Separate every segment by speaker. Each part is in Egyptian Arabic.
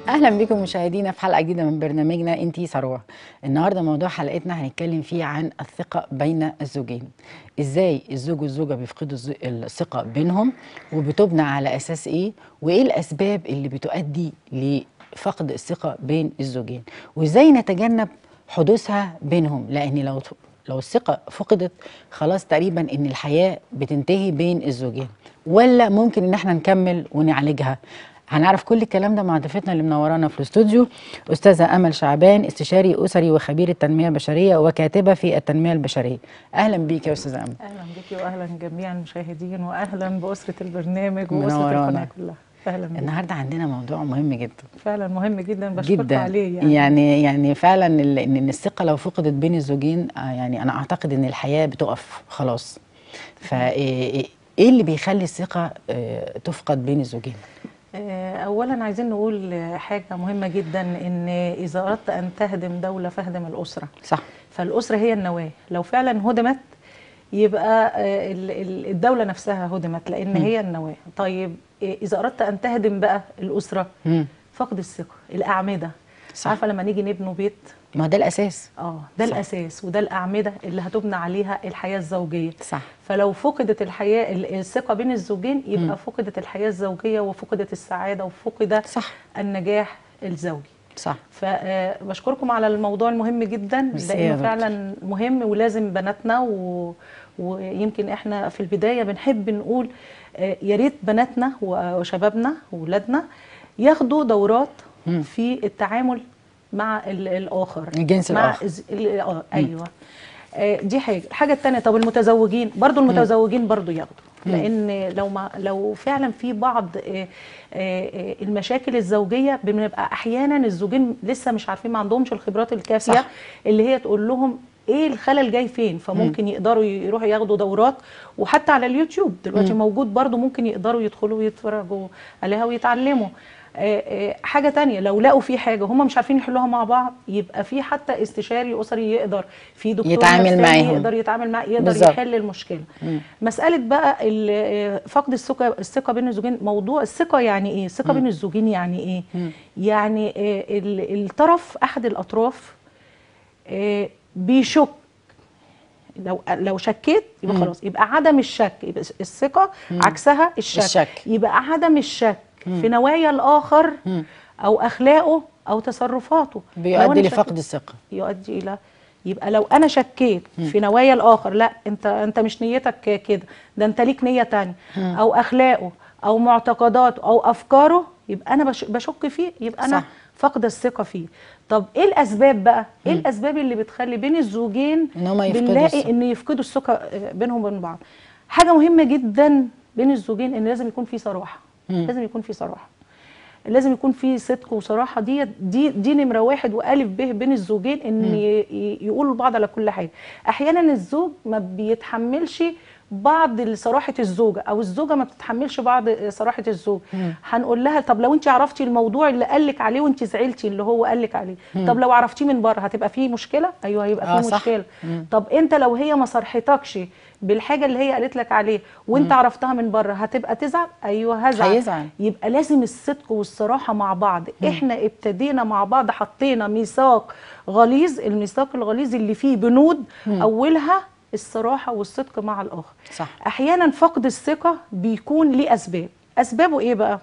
Speaker 1: اهلا بكم مشاهدينا في حلقه جديده من برنامجنا انتي ثروه النهارده موضوع حلقتنا هنتكلم فيه عن الثقه بين الزوجين ازاي الزوج والزوجه بيفقدوا الز- الثقه بينهم وبتبنى على اساس ايه وايه الاسباب اللي بتؤدي لفقد الثقه بين الزوجين وازاي نتجنب حدوثها بينهم لان لو لو الثقه فقدت خلاص تقريبا ان الحياه بتنتهي بين الزوجين ولا ممكن ان احنا نكمل ونعالجها هنعرف كل الكلام ده مع ضيفتنا اللي منورانا في الاستوديو استاذه امل شعبان استشاري اسري وخبيره تنميه بشريه وكاتبه في التنميه البشريه اهلا بيك يا استاذه امل
Speaker 2: اهلا بك واهلا جميع المشاهدين واهلا باسره البرنامج واسره
Speaker 1: منورانا.
Speaker 2: القناه كلها اهلا بك
Speaker 1: النهارده عندنا موضوع مهم جدا
Speaker 2: فعلا مهم جدا بشكرك
Speaker 1: جدا
Speaker 2: عليه
Speaker 1: يعني
Speaker 2: يعني,
Speaker 1: يعني, يعني فعلا ال- ان إن الثقه لو فقدت بين الزوجين آه، يعني انا اعتقد ان الحياه بتقف خلاص فايه ايه اللي بيخلي الثقه آه، تفقد بين الزوجين
Speaker 2: آه، اولا عايزين نقول آه، حاجه مهمه جدا ان اذا اردت ان تهدم دوله فاهدم الاسره
Speaker 1: صح
Speaker 2: فالاسره هي النواه لو فعلا هدمت يبقى آه، ال- ال- الدوله نفسها هدمت لان هي النواه طيب آه، اذا اردت ان تهدم بقى الاسره
Speaker 1: مم.
Speaker 2: فقد الثقه الاعمده
Speaker 1: صح.
Speaker 2: عارفه لما نيجي نبنوا بيت
Speaker 1: ما ده الاساس
Speaker 2: اه ده
Speaker 1: صح.
Speaker 2: الاساس وده الاعمده اللي هتبنى عليها الحياه الزوجيه
Speaker 1: صح
Speaker 2: فلو فقدت الحياه ال- الثقه بين الزوجين يبقى فقدت الحياه الزوجيه وفقدت السعاده وفقد
Speaker 1: صح
Speaker 2: النجاح الزوجي
Speaker 1: صح
Speaker 2: فبشكركم على الموضوع المهم جدا
Speaker 1: ميرسي يا
Speaker 2: لانه
Speaker 1: دكتور.
Speaker 2: فعلا مهم ولازم بناتنا و... ويمكن احنا في البدايه بنحب نقول آه، يا ريت بناتنا وشبابنا واولادنا ياخدوا دورات
Speaker 1: مم.
Speaker 2: في التعامل مع ال- الاخر
Speaker 1: الجنس
Speaker 2: مع
Speaker 1: الآخر.
Speaker 2: الز- ال- اه ايوه آه، دي حاجه الحاجه الثانيه طب المتزوجين برضو المتزوجين برضو ياخدوا لان لو ما لو فعلا في بعض آه، آه، آه، المشاكل الزوجيه بنبقى احيانا الزوجين لسه مش عارفين ما عندهمش الخبرات الكافيه
Speaker 1: صح.
Speaker 2: اللي هي تقول لهم ايه الخلل جاي فين فممكن يقدروا يروحوا ياخدوا دورات وحتى على اليوتيوب دلوقتي موجود برضو ممكن يقدروا يدخلوا ويتفرجوا عليها ويتعلموا آه، آه، حاجه تانية لو لقوا في حاجه هم مش عارفين يحلوها مع بعض يبقى في حتى استشاري اسري يقدر في دكتور
Speaker 1: يتعامل
Speaker 2: نفساني
Speaker 1: معاهم.
Speaker 2: يقدر يتعامل معاه يقدر
Speaker 1: بالظبط.
Speaker 2: يحل المشكله مساله بقى ال- آه، فقد الثقه الثقه بين الزوجين موضوع الثقه يعني ايه الثقه بين الزوجين يعني ايه يعني آه، ال- الطرف احد الاطراف آه، بيشك لو لو شكيت يبقى خلاص يبقى عدم الشك يبقى الثقه عكسها الشك.
Speaker 1: الشك.
Speaker 2: يبقى عدم الشك في نوايا الاخر او اخلاقه او تصرفاته لو
Speaker 1: بيؤدي
Speaker 2: أنا
Speaker 1: لفقد
Speaker 2: شكيت-
Speaker 1: الثقه
Speaker 2: يؤدي الى يبقى لو انا شكيت في نوايا الاخر لا انت انت مش نيتك كده ده انت ليك نيه تانية او اخلاقه او معتقداته او افكاره يبقى انا بش- بشك فيه يبقى انا
Speaker 1: صح.
Speaker 2: فاقده الثقه فيه طب ايه الاسباب بقى ايه الاسباب اللي بتخلي بين الزوجين
Speaker 1: إن هما يفقدوا
Speaker 2: بنلاقي
Speaker 1: الثقة.
Speaker 2: ان يفقدوا الثقه آه، بينهم وبين بعض حاجه مهمه جدا بين الزوجين ان لازم يكون في صراحه لازم يكون في صراحه لازم يكون في صدق وصراحه دي دي دي نمره واحد والف ب بين الزوجين ان ي- ي- يقولوا لبعض على كل حاجه احيانا الزوج ما بيتحملش بعض صراحه الزوجه او الزوجه ما بتتحملش بعض صراحه الزوج هنقول لها طب لو انت عرفتي الموضوع اللي قالك عليه وانت زعلتي اللي هو قالك عليه طب لو عرفتيه من بره هتبقى فيه مشكله ايوه هيبقى
Speaker 1: آه،
Speaker 2: فيه
Speaker 1: صح.
Speaker 2: مشكله طب انت لو هي ما صرحتكش بالحاجه اللي هي قالت لك عليه وانت عرفتها من بره هتبقى تزعل ايوه هزعل
Speaker 1: هيزعل.
Speaker 2: يبقى لازم الصدق والصراحه مع بعض احنا ابتدينا مع بعض حطينا ميثاق غليظ الميثاق الغليظ اللي فيه بنود اولها الصراحه والصدق مع الاخر
Speaker 1: صح.
Speaker 2: احيانا فقد الثقه بيكون ليه اسباب اسبابه ايه بقى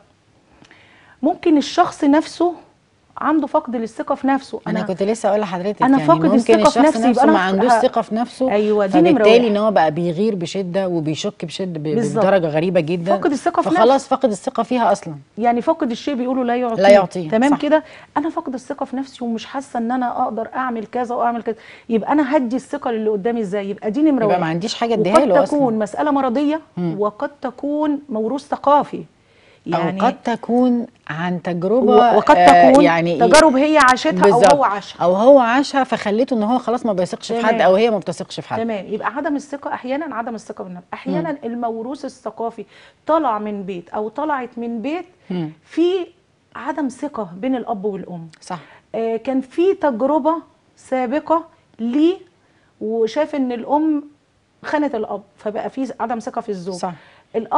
Speaker 2: ممكن الشخص نفسه عنده فقد للثقه في نفسه
Speaker 1: انا كنت لسه اقول لحضرتك
Speaker 2: أنا
Speaker 1: يعني
Speaker 2: فاقد
Speaker 1: ممكن
Speaker 2: الثقة في
Speaker 1: الشخص
Speaker 2: نفسي،
Speaker 1: نفسه
Speaker 2: يبقى
Speaker 1: ما
Speaker 2: أنا
Speaker 1: عندوش
Speaker 2: ه-
Speaker 1: ثقه في نفسه
Speaker 2: أيوة، دي نمرة
Speaker 1: فبالتالي
Speaker 2: واحد.
Speaker 1: ان هو بقى بيغير بشده وبيشك بشده ب-
Speaker 2: بالظبط.
Speaker 1: بدرجه غريبه جدا
Speaker 2: فقد الثقة في
Speaker 1: فخلاص فقد الثقه فيها اصلا
Speaker 2: يعني فقد الشيء بيقولوا لا يعطيه
Speaker 1: لا يعطيه،
Speaker 2: تمام
Speaker 1: صح.
Speaker 2: كده انا فاقد الثقه في نفسي ومش حاسه ان انا اقدر اعمل كذا واعمل كذا يبقى انا هدي الثقه للي قدامي ازاي يبقى دي نمره
Speaker 1: يبقى
Speaker 2: واحد
Speaker 1: ما عنديش حاجه اديها
Speaker 2: وقد
Speaker 1: له اصلا
Speaker 2: تكون مساله مرضيه وقد تكون موروث ثقافي
Speaker 1: يعني او قد تكون عن تجربه
Speaker 2: و- وقد
Speaker 1: آه،
Speaker 2: تكون
Speaker 1: يعني
Speaker 2: تجارب هي عاشتها او
Speaker 1: بالظبط.
Speaker 2: هو عاشها
Speaker 1: او هو عاشها فخليته ان هو خلاص ما بيثقش في حد
Speaker 2: تمام.
Speaker 1: او هي ما بتثقش في حد
Speaker 2: تمام يبقى عدم الثقه احيانا عدم الثقه بالنفس احيانا الموروث الثقافي طلع من بيت او طلعت من بيت
Speaker 1: مم.
Speaker 2: في عدم ثقه بين الاب والام
Speaker 1: صح
Speaker 2: آه، كان في تجربه سابقه ليه وشاف ان الام خانت الاب فبقى في عدم ثقه في الزوج
Speaker 1: صح.
Speaker 2: الاب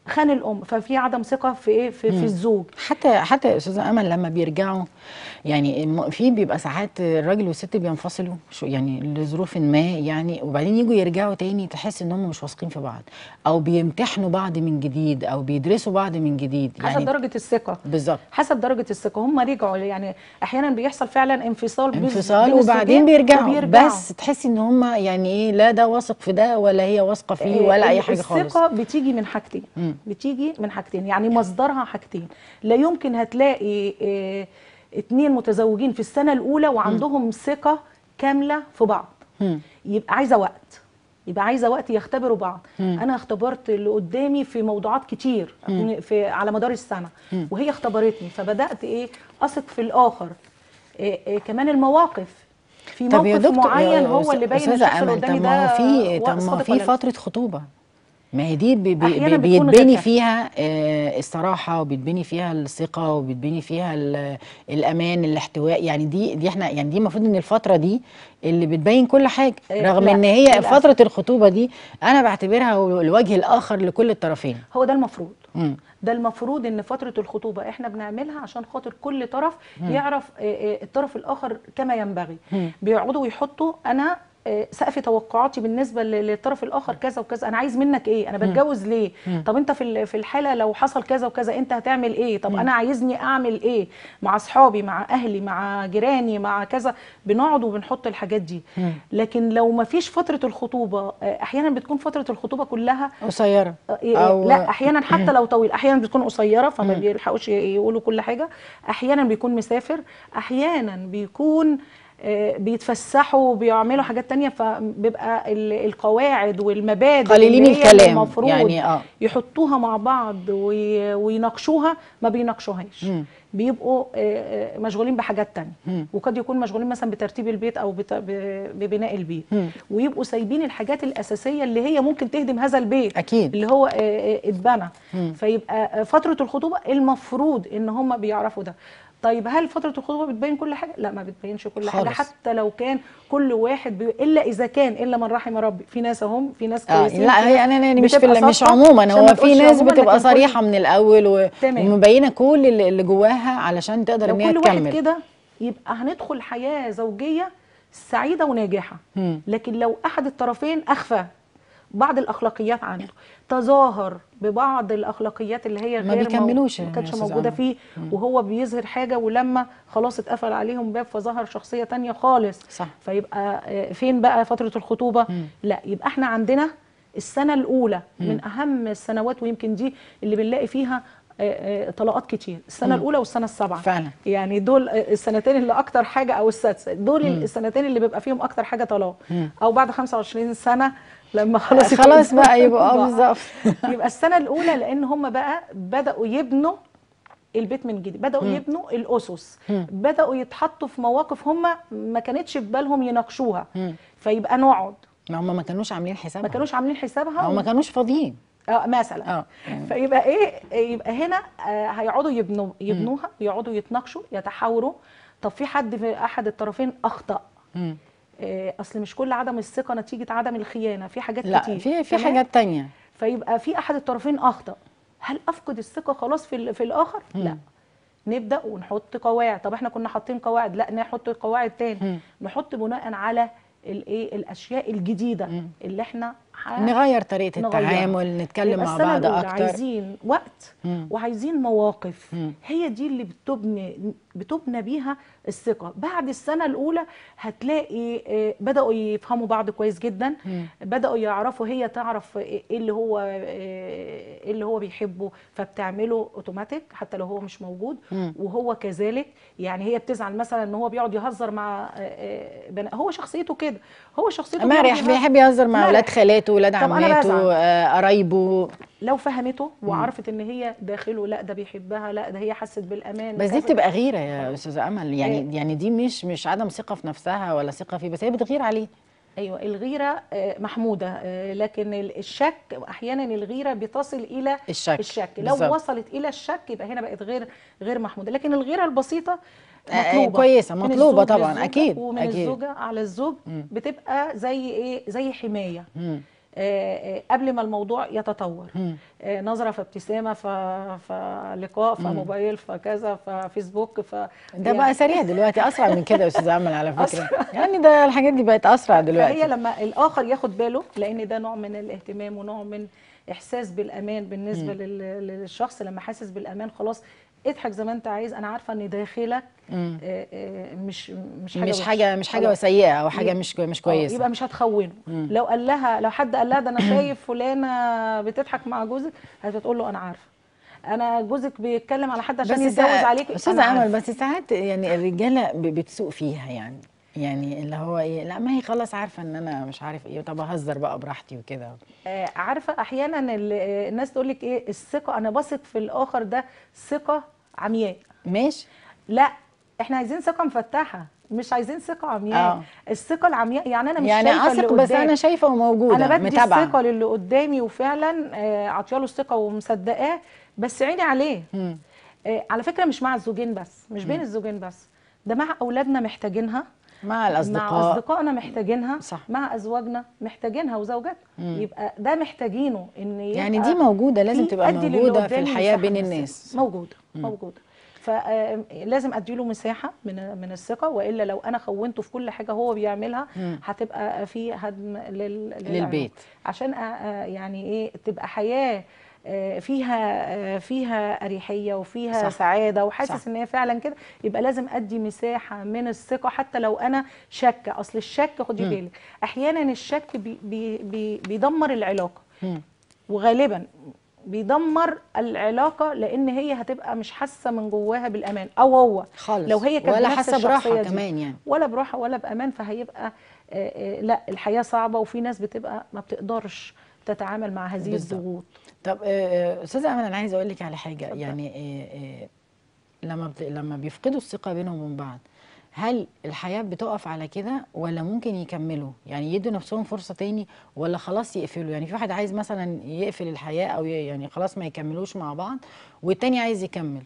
Speaker 2: خان الام ففي عدم ثقه في ايه في, في الزوج
Speaker 1: حتى حتى يا استاذه امل لما بيرجعوا يعني الم- في بيبقى ساعات الراجل والست بينفصلوا شو يعني لظروف ما يعني وبعدين يجوا يرجعوا تاني تحس ان هم مش واثقين في بعض او بيمتحنوا بعض من جديد او بيدرسوا بعض من جديد
Speaker 2: حسب
Speaker 1: يعني
Speaker 2: درجه الثقه
Speaker 1: بالظبط
Speaker 2: حسب درجه الثقه هم رجعوا يعني احيانا بيحصل فعلا انفصال بين-
Speaker 1: انفصال
Speaker 2: بين
Speaker 1: وبعدين
Speaker 2: الزوجين
Speaker 1: بيرجعوا,
Speaker 2: وبيرجعوا.
Speaker 1: بس تحسي ان هم يعني ايه لا ده واثق في ده ولا هي واثقه فيه ولا اي حاجه خالص
Speaker 2: الثقه بتيجي من حاجتين بتيجي من حاجتين يعني مصدرها حاجتين لا يمكن هتلاقي اه اتنين متزوجين في السنه الاولى وعندهم ثقه كامله في بعض
Speaker 1: مم.
Speaker 2: يبقى عايزه وقت يبقى عايزه وقت يختبروا بعض انا اختبرت اللي قدامي في موضوعات كتير في على مدار السنه وهي اختبرتني فبدات ايه اثق في الاخر إيه إيه كمان المواقف في
Speaker 1: طب يا
Speaker 2: موقف
Speaker 1: دكتور
Speaker 2: معين
Speaker 1: يا
Speaker 2: هو اللي باين
Speaker 1: أستاذة
Speaker 2: الشخص اللي
Speaker 1: أمل،
Speaker 2: قدامي
Speaker 1: طب ما
Speaker 2: ده
Speaker 1: هو في طب ما هو
Speaker 2: صادق
Speaker 1: في
Speaker 2: ولا لا.
Speaker 1: فتره خطوبه ما هي دي بي بي
Speaker 2: أحياناً
Speaker 1: بي
Speaker 2: بتكون
Speaker 1: بيتبني
Speaker 2: غير
Speaker 1: فيها آه، الصراحه وبيتبني فيها الثقه وبيتبني فيها ال- الامان الاحتواء يعني دي دي احنا يعني دي المفروض ان الفتره دي اللي بتبين كل حاجه
Speaker 2: آه،
Speaker 1: رغم
Speaker 2: لا،
Speaker 1: ان هي
Speaker 2: للأسف.
Speaker 1: فتره الخطوبه دي انا بعتبرها هو الوجه الاخر لكل الطرفين
Speaker 2: هو ده المفروض
Speaker 1: مم.
Speaker 2: ده المفروض ان فتره الخطوبه احنا بنعملها عشان خاطر كل طرف يعرف آه، آه، الطرف الاخر كما ينبغي بيقعدوا ويحطوا انا آه، سقف توقعاتي بالنسبه ل- للطرف الاخر كذا وكذا انا عايز منك ايه انا بتجوز ليه طب انت في ال- في الحاله لو حصل كذا وكذا انت هتعمل ايه طب انا عايزني اعمل ايه مع اصحابي مع اهلي مع جيراني مع كذا بنقعد وبنحط الحاجات دي لكن لو ما فيش فتره الخطوبه آه، احيانا بتكون فتره الخطوبه كلها
Speaker 1: قصيره
Speaker 2: أو لا احيانا حتى لو طويل احيانا بتكون قصيره فما بيلحقوش ي- يقولوا كل حاجه احيانا بيكون مسافر احيانا بيكون آه، بيتفسحوا بيعملوا حاجات تانية فبيبقى ال- القواعد والمبادئ
Speaker 1: قليلين
Speaker 2: اللي هي
Speaker 1: الكلام،
Speaker 2: المفروض
Speaker 1: يعني آه.
Speaker 2: يحطوها مع بعض وي- ويناقشوها ما بيناقشوهاش بيبقوا آه، آه، مشغولين بحاجات تانية وقد يكون مشغولين مثلا بترتيب البيت او بت- ب- ببناء البيت ويبقوا سايبين الحاجات الاساسيه اللي هي ممكن تهدم هذا البيت
Speaker 1: أكيد.
Speaker 2: اللي هو آه، آه، اتبنى فيبقى آه، فتره الخطوبه المفروض ان هم بيعرفوا ده طيب هل فتره الخطوبه بتبين كل حاجه لا ما بتبينش كل حاجه
Speaker 1: خالص.
Speaker 2: حتى لو كان كل واحد بي... الا اذا كان الا من رحم ربي في ناس اهم في ناس
Speaker 1: آه
Speaker 2: كويسين
Speaker 1: لا
Speaker 2: في
Speaker 1: هي
Speaker 2: ناس
Speaker 1: انا أنا مش في
Speaker 2: بتبقى
Speaker 1: ال- مش
Speaker 2: صادقة،
Speaker 1: عموما
Speaker 2: عشان
Speaker 1: هو
Speaker 2: ما
Speaker 1: في
Speaker 2: تقولش
Speaker 1: ناس
Speaker 2: عموماً،
Speaker 1: بتبقى
Speaker 2: لكن كل-
Speaker 1: صريحه من الاول و-
Speaker 2: تمام.
Speaker 1: ومبينه كل اللي اللي جواها علشان تقدر
Speaker 2: لو
Speaker 1: ان هي
Speaker 2: كل واحد
Speaker 1: تكمل
Speaker 2: كده يبقى هندخل حياه زوجيه سعيده وناجحه لكن لو احد الطرفين اخفى بعض الاخلاقيات عنده تظاهر ببعض الاخلاقيات اللي هي
Speaker 1: ما
Speaker 2: غير مو-
Speaker 1: بيكملوش
Speaker 2: ما
Speaker 1: يا
Speaker 2: كانتش
Speaker 1: أستاذة
Speaker 2: موجوده
Speaker 1: أمل.
Speaker 2: فيه وهو بيظهر حاجه ولما خلاص اتقفل عليهم باب فظهر شخصيه تانية خالص
Speaker 1: صح.
Speaker 2: فيبقى آه، فين بقى فتره الخطوبه لا يبقى احنا عندنا السنه الاولى من اهم السنوات ويمكن دي اللي بنلاقي فيها آه، آه، طلاقات كتير السنه الاولى والسنه السابعه
Speaker 1: فعلا.
Speaker 2: يعني دول السنتين اللي اكتر حاجه او السادسه دول السنتين اللي بيبقى فيهم اكتر حاجه طلاق او بعد 25 سنه لما خلاص
Speaker 1: خلاص
Speaker 2: يكون-
Speaker 1: بقى يبقى اه بالظبط
Speaker 2: يبقى السنه الاولى لان هم بقى بداوا يبنوا البيت من جديد بداوا يبنوا الاسس بداوا يتحطوا في مواقف هم ما كانتش في بالهم يناقشوها فيبقى نقعد
Speaker 1: ما هم ما كانوش عاملين حسابها
Speaker 2: ما كانوش عاملين حسابها
Speaker 1: او ما كانوش فاضيين
Speaker 2: اه مثلا
Speaker 1: اه
Speaker 2: فيبقى ايه يبقى هنا آه هيقعدوا يبنوا يبنوها ويقعدوا يتناقشوا يتحاوروا طب في حد في احد الطرفين اخطا
Speaker 1: مم.
Speaker 2: آه اصل مش كل عدم الثقه نتيجه عدم الخيانه في حاجات
Speaker 1: لا
Speaker 2: كتير
Speaker 1: في في
Speaker 2: تمام؟
Speaker 1: حاجات تانية
Speaker 2: فيبقى في احد الطرفين اخطا هل افقد الثقه خلاص في ال- في الاخر لا نبدا ونحط قواعد طب احنا كنا حاطين قواعد لا نحط قواعد تاني نحط بناء على الايه الاشياء الجديده اللي احنا ح-
Speaker 1: نغير طريقه
Speaker 2: نغيرها.
Speaker 1: التعامل نتكلم
Speaker 2: يبقى
Speaker 1: مع
Speaker 2: السنة
Speaker 1: بعض
Speaker 2: الأولى
Speaker 1: اكتر
Speaker 2: عايزين وقت
Speaker 1: مم.
Speaker 2: وعايزين مواقف
Speaker 1: مم.
Speaker 2: هي دي اللي بتبني بتبنى بيها الثقة بعد السنة الأولى هتلاقي آه، بدأوا يفهموا بعض كويس جدا
Speaker 1: مم.
Speaker 2: بدأوا يعرفوا هي تعرف ايه اللي هو آه، ايه اللي هو بيحبه فبتعمله اوتوماتيك حتى لو هو مش موجود
Speaker 1: مم.
Speaker 2: وهو كذلك يعني هي بتزعل مثلا ان هو بيقعد يهزر مع آه، آه، بنا- هو شخصيته كده هو شخصيته بيقعد
Speaker 1: مرح
Speaker 2: يهزر-
Speaker 1: بيحب يهزر مع
Speaker 2: مرح.
Speaker 1: اولاد خالاته ولاد
Speaker 2: طب أنا
Speaker 1: عماته
Speaker 2: بزعل.
Speaker 1: آه، قرايبه
Speaker 2: لو فهمته وعرفت ان هي داخله لا ده بيحبها لا ده هي حست بالامان
Speaker 1: بس دي
Speaker 2: كذا.
Speaker 1: بتبقى غيره يا استاذه امل يعني
Speaker 2: إيه.
Speaker 1: يعني دي مش مش عدم ثقه في نفسها ولا ثقه فيه بس هي بتغير عليه
Speaker 2: ايوه الغيره آه، محموده آه، لكن ال- الشك احيانا الغيره بتصل الى
Speaker 1: الشك
Speaker 2: الشك لو
Speaker 1: بالظبط.
Speaker 2: وصلت الى الشك يبقى هنا بقت غير غير محموده لكن الغيره البسيطه
Speaker 1: آه، آه،
Speaker 2: مطلوبه
Speaker 1: كويسة،
Speaker 2: من
Speaker 1: مطلوبة
Speaker 2: الزوج
Speaker 1: طبعاً،
Speaker 2: للزوجة
Speaker 1: أكيد،
Speaker 2: ومن
Speaker 1: أكيد.
Speaker 2: الزوجه على الزوج بتبقى زي ايه زي حمايه
Speaker 1: مم.
Speaker 2: آه، آه، قبل ما الموضوع يتطور
Speaker 1: مم.
Speaker 2: آه، نظره فابتسامه ف... فلقاء فموبايل فكذا ففيسبوك ف
Speaker 1: ده بقى سريع دلوقتي اسرع من كده يا استاذ امل على فكره يعني ده الحاجات دي بقت اسرع دلوقتي
Speaker 2: فهي لما الاخر ياخد باله لان ده نوع من الاهتمام ونوع من احساس بالامان بالنسبه لل- للشخص لما حاسس بالامان خلاص اضحك زي ما انت عايز انا عارفه ان داخلك
Speaker 1: مم.
Speaker 2: آه، آه، مش مش حاجه
Speaker 1: مش
Speaker 2: وحشة.
Speaker 1: حاجه مش حاجه
Speaker 2: خلاص.
Speaker 1: سيئه او حاجه
Speaker 2: يبقى-
Speaker 1: مش مش
Speaker 2: آه،
Speaker 1: كويسه
Speaker 2: يبقى مش هتخونه لو قال لها لو حد قال لها ده انا شايف فلانه بتضحك مع جوزك هتقول له انا عارفه انا جوزك بيتكلم على حد عشان يتجوز
Speaker 1: ساعات-
Speaker 2: عليك
Speaker 1: استاذه امل بس ساعات يعني الرجاله ب- بتسوق فيها يعني يعني اللي هو ايه لا ما هي خلاص عارفه ان انا مش عارف ايه طب اهزر بقى براحتي وكده
Speaker 2: آه، عارفه احيانا ال- آه، الناس تقول لك ايه الثقه انا بثق في الاخر ده ثقه عمياء
Speaker 1: ماشي
Speaker 2: لا احنا عايزين ثقه مفتحه مش عايزين ثقه عمياء
Speaker 1: آه.
Speaker 2: الثقه العمياء يعني انا مش
Speaker 1: يعني
Speaker 2: شايفه اللي
Speaker 1: اثق بس
Speaker 2: قدامي.
Speaker 1: انا شايفه وموجوده
Speaker 2: انا بدي
Speaker 1: متابعه
Speaker 2: الثقه للي قدامي وفعلا آه، عاطيه الثقه ومصدقاه بس عيني عليه
Speaker 1: مم.
Speaker 2: آه، على فكره مش مع الزوجين بس مش بين الزوجين بس ده مع اولادنا محتاجينها
Speaker 1: مع
Speaker 2: مع
Speaker 1: الاصدقاء
Speaker 2: اصدقائنا محتاجينها
Speaker 1: صح.
Speaker 2: مع ازواجنا محتاجينها وزوجاتنا يبقى ده محتاجينه ان يبقى
Speaker 1: يعني دي موجوده لازم
Speaker 2: في
Speaker 1: تبقى
Speaker 2: أدي للي
Speaker 1: موجوده في
Speaker 2: قدامي
Speaker 1: الحياه
Speaker 2: مساحة
Speaker 1: بين
Speaker 2: من الثقة.
Speaker 1: الناس
Speaker 2: موجوده موجوده فلازم اديله مساحه من من الثقه والا لو انا خونته في كل حاجه هو بيعملها
Speaker 1: مم.
Speaker 2: هتبقى في هدم لل... للعلاقة.
Speaker 1: للبيت.
Speaker 2: عشان أ- أ- يعني ايه تبقى حياه آه، فيها آه، فيها اريحيه وفيها
Speaker 1: صح.
Speaker 2: صح. سعاده وحاسس
Speaker 1: صح.
Speaker 2: ان هي فعلا كده يبقى لازم ادي مساحه من الثقه حتى لو انا شاكه اصل الشك خدي بالك احيانا الشك بي بي بي بيدمر العلاقه
Speaker 1: مم.
Speaker 2: وغالبا بيدمر العلاقه لان هي هتبقى مش حاسه من جواها بالامان او هو
Speaker 1: خالص
Speaker 2: لو هي كانت
Speaker 1: ولا
Speaker 2: بنفس
Speaker 1: حاسه براحه
Speaker 2: الشخصية دي.
Speaker 1: كمان يعني
Speaker 2: ولا براحه ولا بامان فهيبقى آه، آه، لا الحياه صعبه وفي ناس بتبقى ما بتقدرش تتعامل مع هذه
Speaker 1: بالظبط.
Speaker 2: الضغوط
Speaker 1: طب آه، آه، استاذه امل انا عايزه اقول لك على حاجه يعني آه، آه، لما بت... لما بيفقدوا الثقه بينهم وبين بعض هل الحياه بتقف على كده ولا ممكن يكملوا يعني يدوا نفسهم فرصه تاني ولا خلاص يقفلوا يعني في واحد عايز مثلا يقفل الحياه او ي- يعني خلاص ما يكملوش مع بعض والتاني عايز يكمل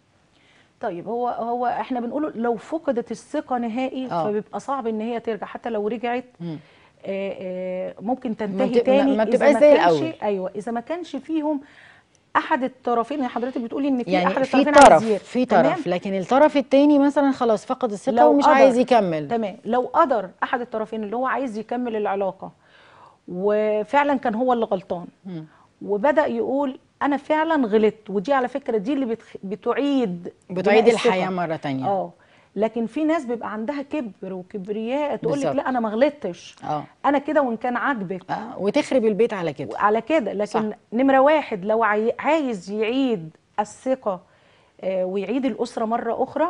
Speaker 2: طيب هو هو احنا بنقوله لو فقدت الثقه نهائي
Speaker 1: آه.
Speaker 2: فبيبقى صعب ان هي ترجع حتى لو رجعت
Speaker 1: مم.
Speaker 2: آه، آه، ممكن تنتهي
Speaker 1: بت- ما-
Speaker 2: تاني
Speaker 1: ما
Speaker 2: إذا
Speaker 1: بتبقاش زي
Speaker 2: كانش-
Speaker 1: الأول.
Speaker 2: ايوه اذا ما كانش فيهم احد الطرفين يعني حضرتك بتقولي ان في احد
Speaker 1: يعني في
Speaker 2: الطرفين عايز
Speaker 1: طرف
Speaker 2: يرجع.
Speaker 1: في
Speaker 2: تمام؟
Speaker 1: طرف لكن الطرف التاني مثلا خلاص فقد الثقه
Speaker 2: لو
Speaker 1: ومش
Speaker 2: قدر-
Speaker 1: عايز يكمل
Speaker 2: تمام لو قدر احد الطرفين اللي هو عايز يكمل العلاقه وفعلا كان هو اللي غلطان
Speaker 1: مم.
Speaker 2: وبدا يقول انا فعلا غلطت ودي على فكره دي اللي بتخ... بتعيد
Speaker 1: بتعيد
Speaker 2: بناء الثقة.
Speaker 1: الحياه مره تانية
Speaker 2: اه لكن في ناس بيبقى عندها كبر وكبرياء تقول لك
Speaker 1: بالظبط.
Speaker 2: لا انا ما غلطتش
Speaker 1: اه
Speaker 2: انا كده وان كان عاجبك
Speaker 1: اه وتخرب البيت على كده
Speaker 2: على كده لكن
Speaker 1: صح.
Speaker 2: نمره واحد لو عاي- عايز يعيد الثقه آه، ويعيد الاسره مره اخرى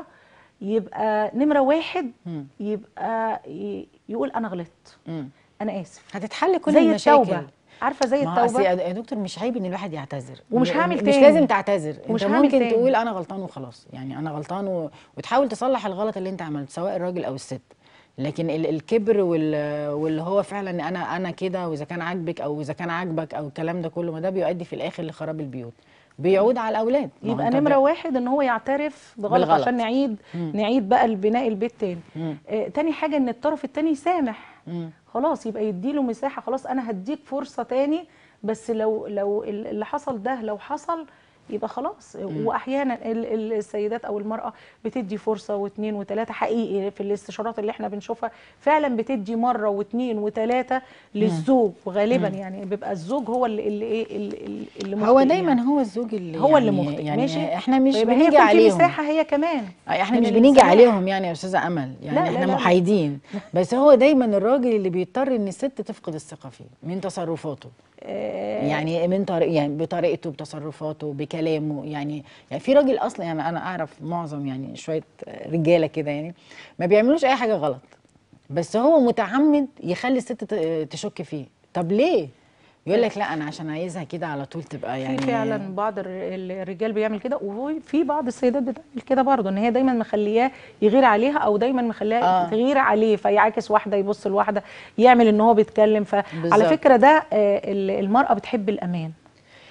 Speaker 2: يبقى نمره واحد
Speaker 1: مم.
Speaker 2: يبقى ي- يقول انا غلطت
Speaker 1: مم.
Speaker 2: انا اسف
Speaker 1: هتتحل كل
Speaker 2: زي
Speaker 1: المشاكل
Speaker 2: التوبه عارفه زي
Speaker 1: ما هو أصل
Speaker 2: التوبه
Speaker 1: يا يا دكتور مش عيب ان الواحد يعتذر
Speaker 2: ومش
Speaker 1: م-
Speaker 2: هعمل
Speaker 1: مش
Speaker 2: تاني.
Speaker 1: لازم تعتذر
Speaker 2: ومش
Speaker 1: انت
Speaker 2: هعمل
Speaker 1: ممكن
Speaker 2: تاني.
Speaker 1: تقول انا غلطان وخلاص يعني انا غلطان و... وتحاول تصلح الغلط اللي انت عملته سواء الراجل او الست لكن ال- الكبر وال... واللي هو فعلا انا انا كده واذا كان عاجبك او اذا كان عاجبك او الكلام ده كله ما ده بيؤدي في الاخر لخراب البيوت بيعود على الاولاد ما هو
Speaker 2: يبقى
Speaker 1: أنت
Speaker 2: نمره
Speaker 1: ب-
Speaker 2: واحد ان هو يعترف بغلط,
Speaker 1: بالغلط.
Speaker 2: عشان نعيد
Speaker 1: مم.
Speaker 2: نعيد بقى البناء البيت تاني
Speaker 1: مم.
Speaker 2: آه تاني حاجه ان الطرف التاني يسامح
Speaker 1: مم.
Speaker 2: خلاص يبقى يديله مساحه خلاص انا هديك فرصه تاني بس لو لو ال- اللي حصل ده لو حصل يبقى خلاص واحيانا ال- ال- السيدات او المراه بتدي فرصه واثنين وثلاثه حقيقي في الاستشارات اللي احنا بنشوفها فعلا بتدي مره واثنين وثلاثه للزوج وغالبا يعني بيبقى الزوج هو اللي اللي ايه اللي, اللي
Speaker 1: هو
Speaker 2: مخطئ
Speaker 1: دايما
Speaker 2: يعني.
Speaker 1: هو الزوج اللي
Speaker 2: هو اللي
Speaker 1: يعني
Speaker 2: مخطئ
Speaker 1: يعني
Speaker 2: ماشي
Speaker 1: احنا مش
Speaker 2: فيبقى هي
Speaker 1: بنيجي
Speaker 2: يكون في
Speaker 1: عليهم
Speaker 2: مساحه هي كمان
Speaker 1: احنا
Speaker 2: من
Speaker 1: مش بنيجي
Speaker 2: السماح.
Speaker 1: عليهم يعني يا استاذه امل يعني
Speaker 2: لا، لا،
Speaker 1: احنا
Speaker 2: لا.
Speaker 1: محايدين بس هو دايما الراجل اللي بيضطر ان الست تفقد الثقه فيه من تصرفاته
Speaker 2: آه،
Speaker 1: يعني من طريق يعني بطريقته بتصرفاته بكلامه يعني يعني في راجل اصلا يعني انا اعرف معظم يعني شويه رجاله كده يعني ما بيعملوش اي حاجه غلط بس هو متعمد يخلي الست ت- تشك فيه طب ليه يقول لك لا انا عشان عايزها كده على طول تبقى يعني
Speaker 2: في فعلا بعض الر- الرجال بيعمل كده وفي بعض السيدات بتعمل كده برضه ان هي دايما مخلياه يغير عليها او دايما مخليها
Speaker 1: آه.
Speaker 2: تغير عليه فيعاكس واحده يبص لواحده يعمل ان هو بيتكلم فعلى
Speaker 1: بالظبط.
Speaker 2: فكره ده آه، ال- المراه بتحب الامان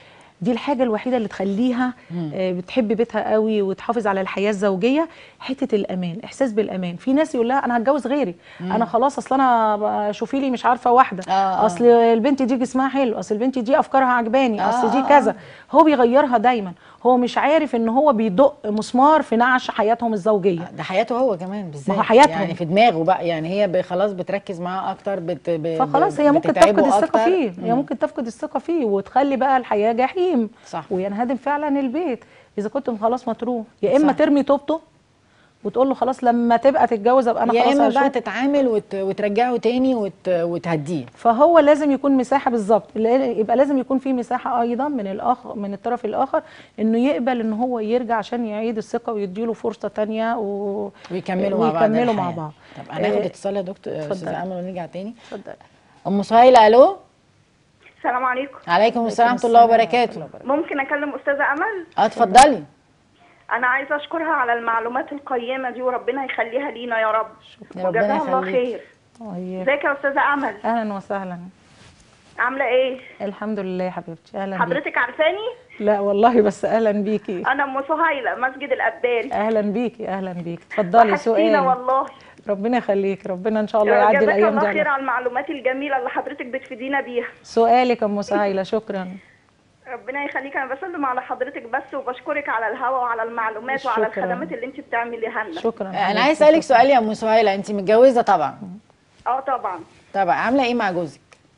Speaker 2: دي الحاجه الوحيده اللي تخليها آه، بتحب بيتها قوي وتحافظ على الحياه الزوجيه حته الامان احساس بالامان في ناس يقول لها انا هتجوز غيري انا خلاص اصل انا ب- شوفي لي مش عارفه واحده
Speaker 1: آه، آه.
Speaker 2: اصل البنت دي جسمها حلو اصل البنت دي افكارها عجباني
Speaker 1: آه،
Speaker 2: اصل
Speaker 1: آه،
Speaker 2: دي كذا هو بيغيرها دايما هو مش عارف ان هو بيدق مسمار في نعش حياتهم الزوجيه
Speaker 1: ده حياته هو كمان بالذات
Speaker 2: ما هو حياتهم.
Speaker 1: يعني في دماغه بقى يعني هي ب- خلاص بتركز معاه اكتر بت ب-
Speaker 2: فخلاص
Speaker 1: ب-
Speaker 2: هي ممكن
Speaker 1: بتتعبه
Speaker 2: تفقد الثقه
Speaker 1: أكتر.
Speaker 2: فيه هي
Speaker 1: مم.
Speaker 2: ممكن تفقد الثقه فيه وتخلي بقى الحياه جحيم
Speaker 1: صح.
Speaker 2: وينهدم فعلا البيت اذا كنت خلاص متروه يا اما
Speaker 1: صح.
Speaker 2: ترمي توبته وتقول له خلاص لما تبقى تتجوز ابقى انا
Speaker 1: يا
Speaker 2: خلاص
Speaker 1: اما بقى
Speaker 2: هشوف
Speaker 1: تتعامل وت... وترجعه تاني وت... وتهديه
Speaker 2: فهو لازم يكون مساحه بالظبط لا- يبقى لازم يكون في مساحه ايضا من الاخر من الطرف الاخر انه يقبل ان هو يرجع عشان يعيد الثقه ويديله فرصه تانية و...
Speaker 1: ويكملوا مع بعض
Speaker 2: ويكملوا مع
Speaker 1: الحياة.
Speaker 2: بعض
Speaker 1: طب هناخد
Speaker 2: آه،
Speaker 1: اتصال يا دكتور
Speaker 2: اتفضل.
Speaker 1: استاذه امل ونرجع تاني
Speaker 2: اتفضل
Speaker 1: ام سهيله الو
Speaker 3: السلام عليكم
Speaker 1: عليكم السلام ورحمه الله وبركاته
Speaker 3: ممكن اكلم استاذه امل
Speaker 1: اه اتفضلي
Speaker 3: انا عايزه اشكرها على المعلومات القيمه دي وربنا يخليها لينا يا رب
Speaker 1: يا ربنا
Speaker 3: وجزاها الله
Speaker 1: يخليك.
Speaker 3: خير
Speaker 2: طيب.
Speaker 3: ازيك يا استاذه امل
Speaker 2: اهلا وسهلا
Speaker 3: عامله ايه
Speaker 2: الحمد لله يا حبيبتي اهلا بيكي
Speaker 3: حضرتك عارفاني
Speaker 2: لا والله بس اهلا بيكي
Speaker 3: انا ام سهيله مسجد الابداري
Speaker 2: اهلا بيكي اهلا بيكي اتفضلي
Speaker 3: وحشتينا
Speaker 2: سؤال
Speaker 3: والله
Speaker 2: ربنا يخليك ربنا ان شاء الله يعدي
Speaker 3: جزاك
Speaker 2: الايام
Speaker 3: الله
Speaker 2: دي
Speaker 3: خير
Speaker 2: على-
Speaker 3: على المعلومات الجميله اللي حضرتك بتفيدينا بيها
Speaker 2: سؤالك يا ام سهيله شكرا
Speaker 3: ربنا يخليك انا بسلم على حضرتك بس وبشكرك على الهوا وعلى المعلومات وعلى
Speaker 2: شكراً.
Speaker 3: الخدمات اللي انت بتعمليها لنا
Speaker 2: شكرا
Speaker 1: انا
Speaker 2: حبيبتي،
Speaker 1: عايز اسالك
Speaker 2: شكراً.
Speaker 1: سؤال يا ام سهيله انت متجوزه طبعا
Speaker 3: اه طبعا
Speaker 1: طبعا عامله ايه مع جوزك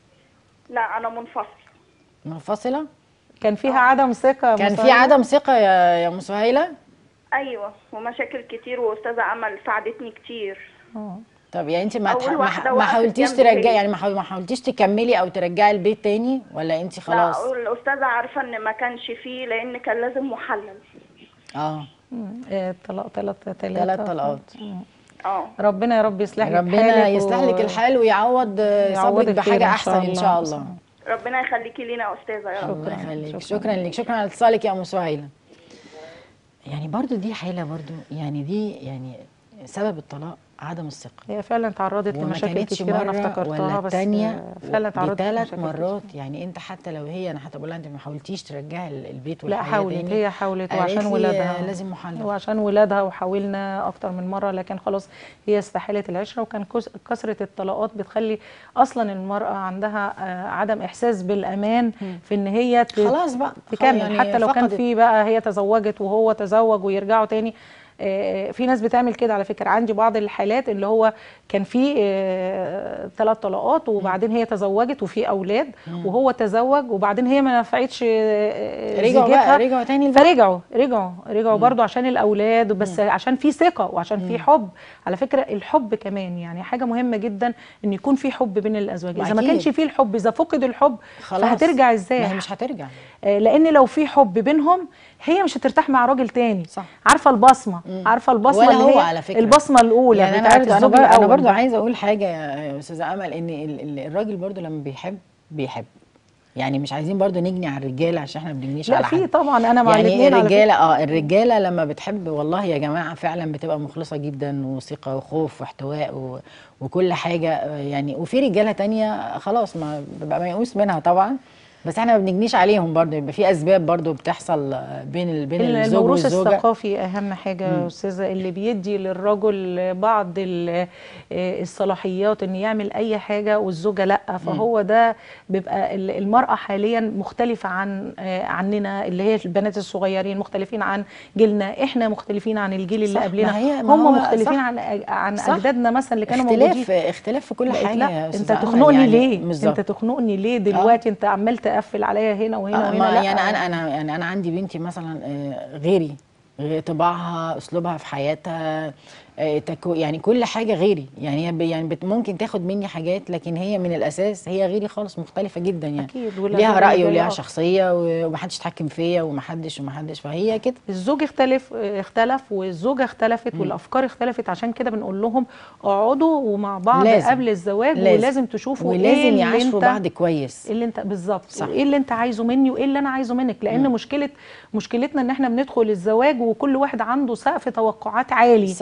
Speaker 3: لا انا منفصل
Speaker 1: منفصله
Speaker 2: كان فيها عدم ثقه يا أم
Speaker 1: كان في
Speaker 2: سهيلة؟
Speaker 1: عدم ثقه يا يا ام سهيله
Speaker 3: ايوه ومشاكل كتير واستاذه امل ساعدتني كتير
Speaker 2: آه.
Speaker 1: طب يعني انت ما
Speaker 3: أول
Speaker 1: تح... ما,
Speaker 3: واحدة
Speaker 1: ما
Speaker 3: وقفت
Speaker 1: حاولتيش
Speaker 3: جنبي
Speaker 1: ترجعي
Speaker 3: هي.
Speaker 1: يعني ما حاول- ما حاولتيش تكملي او ترجعي البيت تاني ولا انت خلاص
Speaker 3: لا الاستاذه عارفه ان ما كانش فيه لان كان لازم محلل
Speaker 1: اه
Speaker 2: مم. آه، طلاق ثلاث ثلاث
Speaker 1: ثلاث طلقات
Speaker 3: اه
Speaker 2: ربنا يا رب يصلح لك
Speaker 1: ربنا
Speaker 2: حالك
Speaker 1: يصلح
Speaker 2: و-
Speaker 1: لك الحال ويعوض آه،
Speaker 2: يعوضك
Speaker 1: صبرك
Speaker 2: خير
Speaker 1: بحاجه
Speaker 2: إن
Speaker 1: احسن
Speaker 2: شاء
Speaker 1: ان شاء
Speaker 2: الله.
Speaker 1: الله
Speaker 3: ربنا يخليكي لينا يا استاذه يا رب
Speaker 1: الله
Speaker 2: شكراً،
Speaker 1: يخليك
Speaker 2: شكراً.
Speaker 1: شكرا لك شكرا على اتصالك يا ام سهيله يعني برضو دي حاله برضو يعني دي يعني سبب الطلاق عدم الثقه
Speaker 2: هي فعلا تعرضت
Speaker 1: وما
Speaker 2: لمشاكل
Speaker 1: كانتش
Speaker 2: كتير انا
Speaker 1: مرة
Speaker 2: افتكرتها
Speaker 1: ولا
Speaker 2: بس
Speaker 1: التانية
Speaker 2: آه، فعلا تعرضت
Speaker 1: ثلاث
Speaker 2: لمشاكل
Speaker 1: مرات
Speaker 2: كتير.
Speaker 1: يعني انت حتى لو هي انا حتى بقول لها انت ما حاولتيش ترجعي ال- البيت
Speaker 2: لا
Speaker 1: والحياه
Speaker 2: حاولت
Speaker 1: تاني
Speaker 2: هي حاولت
Speaker 1: قالت
Speaker 2: وعشان
Speaker 1: لي
Speaker 2: ولادها
Speaker 1: لازم محلل
Speaker 2: وعشان ولادها وحاولنا اكتر من مره لكن خلاص هي استحالت العشره وكان كس- كثره الطلاقات بتخلي اصلا المراه عندها آه، عدم احساس بالامان في ان هي ت-
Speaker 1: خلاص بقى
Speaker 2: تكمل
Speaker 1: يعني
Speaker 2: حتى لو كان
Speaker 1: فقدت.
Speaker 2: في بقى هي تزوجت وهو تزوج ويرجعوا تاني آه، في ناس بتعمل كده على فكره عندي بعض الحالات اللي هو كان في ثلاث طلقات وبعدين هي تزوجت وفي اولاد وهو تزوج وبعدين هي ما نفعتش آه،
Speaker 1: رجعوا
Speaker 2: زيجتها.
Speaker 1: بقى رجعوا تاني البيت
Speaker 2: فرجعوا رجعوا رجعوا برضو عشان الاولاد بس عشان في ثقه وعشان في حب على فكره الحب كمان يعني حاجه مهمه جدا ان يكون في حب بين الازواج اذا ما
Speaker 1: أكيد.
Speaker 2: كانش في الحب اذا فقد الحب
Speaker 1: خلاص
Speaker 2: فهترجع
Speaker 1: ما
Speaker 2: ازاي
Speaker 1: هي مش هترجع
Speaker 2: آه، لان لو في حب بينهم هي مش هترتاح مع راجل تاني
Speaker 1: صح.
Speaker 2: عارفه البصمه عارفه البصمه
Speaker 1: ولا
Speaker 2: اللي
Speaker 1: هو
Speaker 2: هي
Speaker 1: على فكرة.
Speaker 2: البصمه الاولى
Speaker 1: يعني انا
Speaker 2: بتاعت
Speaker 1: برضه انا
Speaker 2: الزوج
Speaker 1: برضه, أنا
Speaker 2: الاول
Speaker 1: برضه
Speaker 2: ده.
Speaker 1: عايزه اقول حاجه يا استاذه امل ان ال- ال- الراجل برضه لما بيحب بيحب يعني مش عايزين برضه نجني على الرجاله عشان احنا ما بنجنيش
Speaker 2: لا
Speaker 1: على
Speaker 2: في
Speaker 1: حد
Speaker 2: طبعا انا مع
Speaker 1: يعني
Speaker 2: الاثنين على فكرة.
Speaker 1: الرجاله اه الرجاله لما بتحب والله يا جماعه فعلا بتبقى مخلصه جدا وثقه وخوف واحتواء و... وكل حاجه آه، يعني وفي رجاله تانية خلاص ما ببقى ميؤوس منها طبعا بس احنا ما بنجنيش عليهم برضه يبقى في اسباب برضه بتحصل آه، بين ال... بين الزوج
Speaker 2: الموروث
Speaker 1: والزوجه
Speaker 2: الثقافي اهم حاجه يا استاذه اللي بيدي للرجل بعض ال- آه، الصلاحيات ان يعمل اي حاجه والزوجه لا فهو ده بيبقى ال- المراه حاليا مختلفه عن آه، عننا اللي هي البنات الصغيرين مختلفين عن جيلنا احنا مختلفين عن الجيل اللي
Speaker 1: صح، ما
Speaker 2: قبلنا
Speaker 1: هي- ما هو
Speaker 2: هم مختلفين
Speaker 1: صح.
Speaker 2: عن عن
Speaker 1: صح.
Speaker 2: اجدادنا مثلا اللي كانوا موجودين
Speaker 1: اختلاف اختلاف في كل
Speaker 2: بقيت
Speaker 1: حاجه
Speaker 2: لا
Speaker 1: يا
Speaker 2: انت
Speaker 1: أستاذة أمل،
Speaker 2: تخنقني
Speaker 1: يعني
Speaker 2: ليه
Speaker 1: بالظبط.
Speaker 2: انت تخنقني ليه دلوقتي انت عمال تقفل عليا هنا وهنا
Speaker 1: آه،
Speaker 2: وهنا
Speaker 1: ما
Speaker 2: لا
Speaker 1: يعني انا انا يعني انا عندي بنتي مثلا آه، غيري غير طباعها اسلوبها في حياتها آه، تكو يعني كل حاجه غيري يعني هي ب- يعني بت ممكن تاخد مني حاجات لكن هي من الاساس هي غيري خالص مختلفه جدا يعني
Speaker 2: أكيد، ولا
Speaker 1: ليها
Speaker 2: زي
Speaker 1: راي
Speaker 2: زي
Speaker 1: وليها
Speaker 2: آه.
Speaker 1: شخصيه و- ومحدش يتحكم فيا ومحدش ومحدش فهي كده
Speaker 2: الزوج اختلف اختلف والزوجه اختلفت والافكار اختلفت عشان كده بنقول لهم اقعدوا ومع بعض
Speaker 1: لازم.
Speaker 2: قبل الزواج
Speaker 1: لازم.
Speaker 2: ولازم تشوفوا ايه
Speaker 1: ولازم
Speaker 2: اللي
Speaker 1: يعاشروا
Speaker 2: انت
Speaker 1: بعض كويس
Speaker 2: إيه اللي انت بالظبط
Speaker 1: صح.
Speaker 2: وايه اللي انت عايزه مني وايه اللي انا عايزه منك لان مشكله مشكلتنا ان احنا بندخل الزواج وكل واحد عنده سقف توقعات عالي
Speaker 1: صح.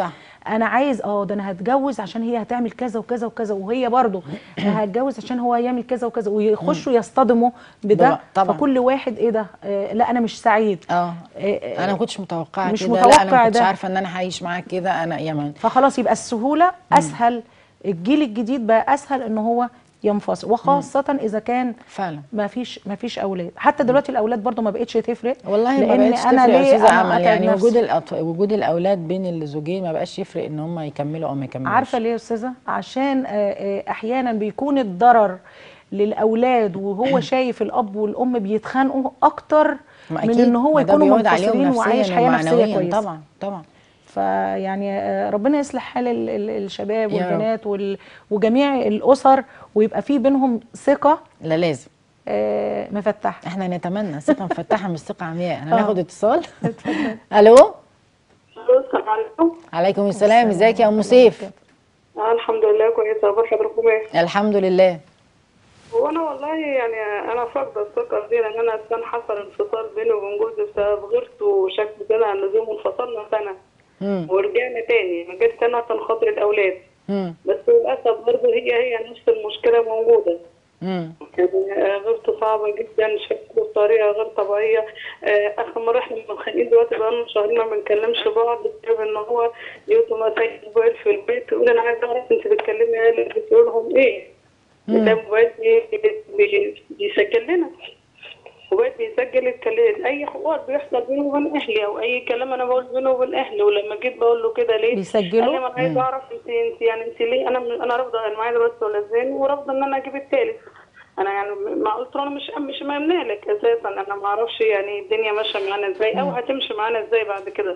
Speaker 2: انا عايز اه ده انا هتجوز عشان هي هتعمل كذا وكذا وكذا وهي برضه أنا هتجوز عشان هو هيعمل كذا وكذا ويخشوا يصطدموا بده
Speaker 1: طبعا- طبعا.
Speaker 2: فكل واحد ايه ده آه لا انا مش سعيد
Speaker 1: اه
Speaker 2: آه، آه،
Speaker 1: انا ما كنتش متوقعه
Speaker 2: مش
Speaker 1: كده لا انا ما
Speaker 2: متوقع
Speaker 1: كنتش
Speaker 2: ده.
Speaker 1: عارفه ان انا هعيش معاك كده انا يا من
Speaker 2: فخلاص يبقى السهوله اسهل الجيل الجديد بقى اسهل ان هو ينفصل وخاصه اذا كان
Speaker 1: فعلا
Speaker 2: ما فيش ما فيش اولاد حتى دلوقتي الاولاد برضو ما بقتش تفرق
Speaker 1: والله ما
Speaker 2: لان
Speaker 1: بقتش
Speaker 2: انا
Speaker 1: تفرق يا
Speaker 2: ليه
Speaker 1: استاذه
Speaker 2: انا
Speaker 1: امل
Speaker 2: أتعب
Speaker 1: يعني
Speaker 2: نفسي؟
Speaker 1: وجود الأط... وجود الاولاد بين الزوجين ما بقاش يفرق ان هم يكملوا او ما يكملوش
Speaker 2: عارفه ليه يا استاذه عشان آه، آه، احيانا بيكون الضرر للاولاد وهو شايف الاب والام بيتخانقوا اكتر
Speaker 1: ما
Speaker 2: من
Speaker 1: أكيد،
Speaker 2: ان هو
Speaker 1: ما ده
Speaker 2: يكونوا
Speaker 1: بيعود عليهم
Speaker 2: منفصلين وعايش
Speaker 1: نفسياً
Speaker 2: حياه نفسيه
Speaker 1: ومعنوياً.
Speaker 2: كويسه
Speaker 1: طبعا طبعا
Speaker 2: فيعني آه، ربنا يصلح حال ال- ال- الشباب
Speaker 1: يا رب.
Speaker 2: والبنات وال- وجميع الاسر ويبقى في بينهم ثقه
Speaker 1: لا لازم
Speaker 2: آه، مفتحه
Speaker 1: احنا نتمنى ثقه مفتحه مش ثقه عمياء
Speaker 2: آه.
Speaker 1: هناخد اتصال الو
Speaker 3: السلام عليكم
Speaker 1: عليكم السلام ازيك يا ام سيف
Speaker 3: آه الحمد لله كويسه اخبار حضراتكم ايه
Speaker 1: الحمد لله
Speaker 3: هو انا والله يعني انا فاقده الثقه دي لان انا كان حصل انفصال بيني وبين جوزي بسبب غيرته وشك زنا عن اللزوم وانفصلنا سنه
Speaker 1: امم
Speaker 3: ورجعنا تاني ما جيت سنه عشان خاطر الاولاد
Speaker 1: امم
Speaker 3: بس للاسف برضه هي هي نفس المشكله موجوده
Speaker 1: امم
Speaker 3: يعني آه، غيرته صعبة جدا شكله بطريقة غير طبيعية آه، آخر مرة احنا متخانقين دلوقتي بقالنا شهرين ما بنكلمش بعض بسبب إن هو يوتو ما سايب موبايل في البيت يقول أنا عايز أعرف أنت بتكلمي أهلك بتقول لهم إيه؟ ده موبايل بي- بي- بي- بيسجل لنا موبايل بيسجل الكلام أي حوار بيحصل بينه وبين أهلي أو أي كلام أنا بقول بينه وبين أهلي ولما جيت بقول له كده ليه؟
Speaker 2: بيسجلوا؟
Speaker 3: قال لي ما أنا عايز أعرف أنت أنت يعني أنت ليه أنا أنا رافضة أنا معايا دلوقتي ولدين ورافضة إن أنا أجيب التالت انا يعني ما قلت له انا مش مش ممنوع لك اساسا انا ما اعرفش يعني الدنيا ماشيه معانا ازاي او هتمشي معانا ازاي بعد كده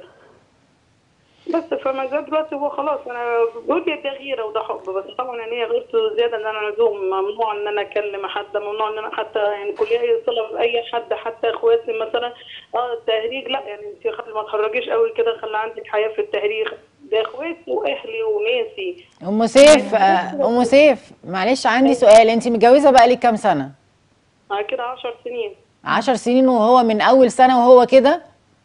Speaker 3: بس فما زال دلوقتي هو خلاص انا بقول لي ده غيره وده حب بس طبعا يعني هي غيرته زياده ان انا لزوم ممنوع ان انا اكلم حد ممنوع ان انا حتى يعني كل اي صله باي حد حتى اخواتي مثلا اه التهريج لا يعني انت خلي ما تخرجيش قوي كده خلي عندك حياه في التهريج ده اخواتي واهلي وناسي
Speaker 1: ام سيف آه، ام سيف معلش عندي سؤال انت متجوزه بقالك كام سنه
Speaker 3: آه كده 10 سنين
Speaker 1: عشر سنين وهو من اول سنه وهو كده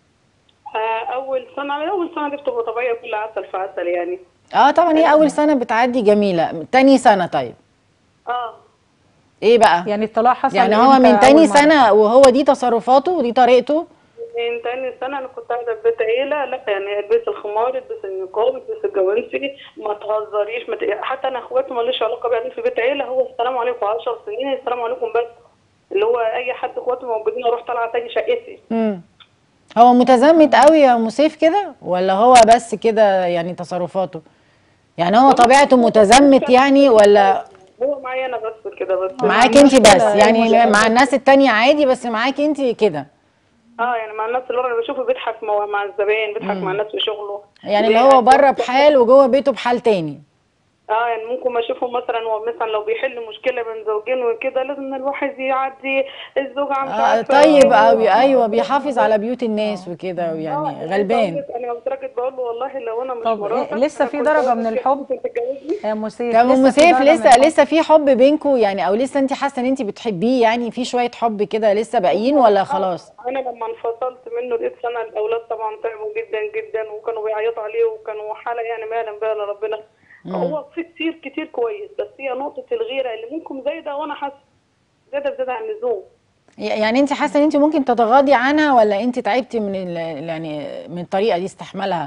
Speaker 3: آه اول سنه اول سنه دي بتبقى طبيعيه كل عسل في عسل يعني
Speaker 1: اه طبعا هي اول سنه بتعدي جميله تاني سنه طيب
Speaker 3: اه
Speaker 1: ايه بقى
Speaker 2: يعني الطلاق حصل
Speaker 1: يعني هو
Speaker 2: إمتى
Speaker 1: من تاني
Speaker 2: أول مرة؟
Speaker 1: سنه وهو دي تصرفاته ودي طريقته
Speaker 3: من تاني سنة أنا كنت قاعدة في بيت عيلة لا يعني البس الخمار البس النقاب البس الجوانسي ما تهزريش ما ت... حتى أنا إخواتي ماليش علاقة بيهم في بيت عيلة هو السلام عليكم 10 سنين السلام عليكم بس اللي هو أي حد إخواتي موجودين أروح طالعة تاني شقتي
Speaker 1: امم هو متزمت قوي يا ام سيف كده ولا هو بس كده يعني تصرفاته يعني هو طبيعته متزمت يعني ولا
Speaker 3: هو معايا أنا بس كده بس
Speaker 1: معاك انت بس يعني مع الناس التانية عادي بس معاك انت كده
Speaker 3: اه يعني مع الناس اللي انا بشوفه بيضحك مع مع الزبائن بيضحك مع الناس في شغله
Speaker 1: يعني اللي هو بره بحال وجوه بيته بحال تاني
Speaker 3: اه يعني ممكن ما اشوفه مثلا هو مثلا لو بيحل مشكله بين زوجين وكده لازم الواحد يعدي الزوجه مش
Speaker 1: آه
Speaker 3: عارفه
Speaker 1: طيب قوي ايوه بيحافظ على بيوت الناس وكده
Speaker 3: آه،
Speaker 1: يعني
Speaker 3: أنا
Speaker 1: غلبان
Speaker 3: بقولك- انا متركت بقول له والله لو انا مش
Speaker 2: طب
Speaker 3: مراتك
Speaker 2: إيه، لسه
Speaker 3: أنا
Speaker 2: في
Speaker 3: كنت
Speaker 2: درجة
Speaker 3: أقول
Speaker 2: من
Speaker 3: لك
Speaker 2: الحب؟
Speaker 3: ممكن تتجوزني
Speaker 2: يا ام سيف
Speaker 1: طب ام
Speaker 2: في
Speaker 1: سيف
Speaker 2: درجة من
Speaker 1: لسه
Speaker 2: الحب؟
Speaker 1: لسه في حب بينكم يعني او لسه انت حاسه ان انت بتحبيه يعني في شويه حب كده لسه باقيين ولا خلاص
Speaker 3: انا لما انفصلت منه لقيت سنه الاولاد طبعا تعبوا جدا جدا وكانوا بيعيطوا عليه وكانوا حاله يعني ما يعلم بها الا ربنا هو في كتير كتير كويس بس هي نقطه الغيره اللي ممكن زايده وانا حاسه زايده زياده عن اللزوم
Speaker 1: يعني انت حاسه ان انت ممكن تتغاضي عنها ولا انت تعبتي من ال- يعني من الطريقه دي استحملها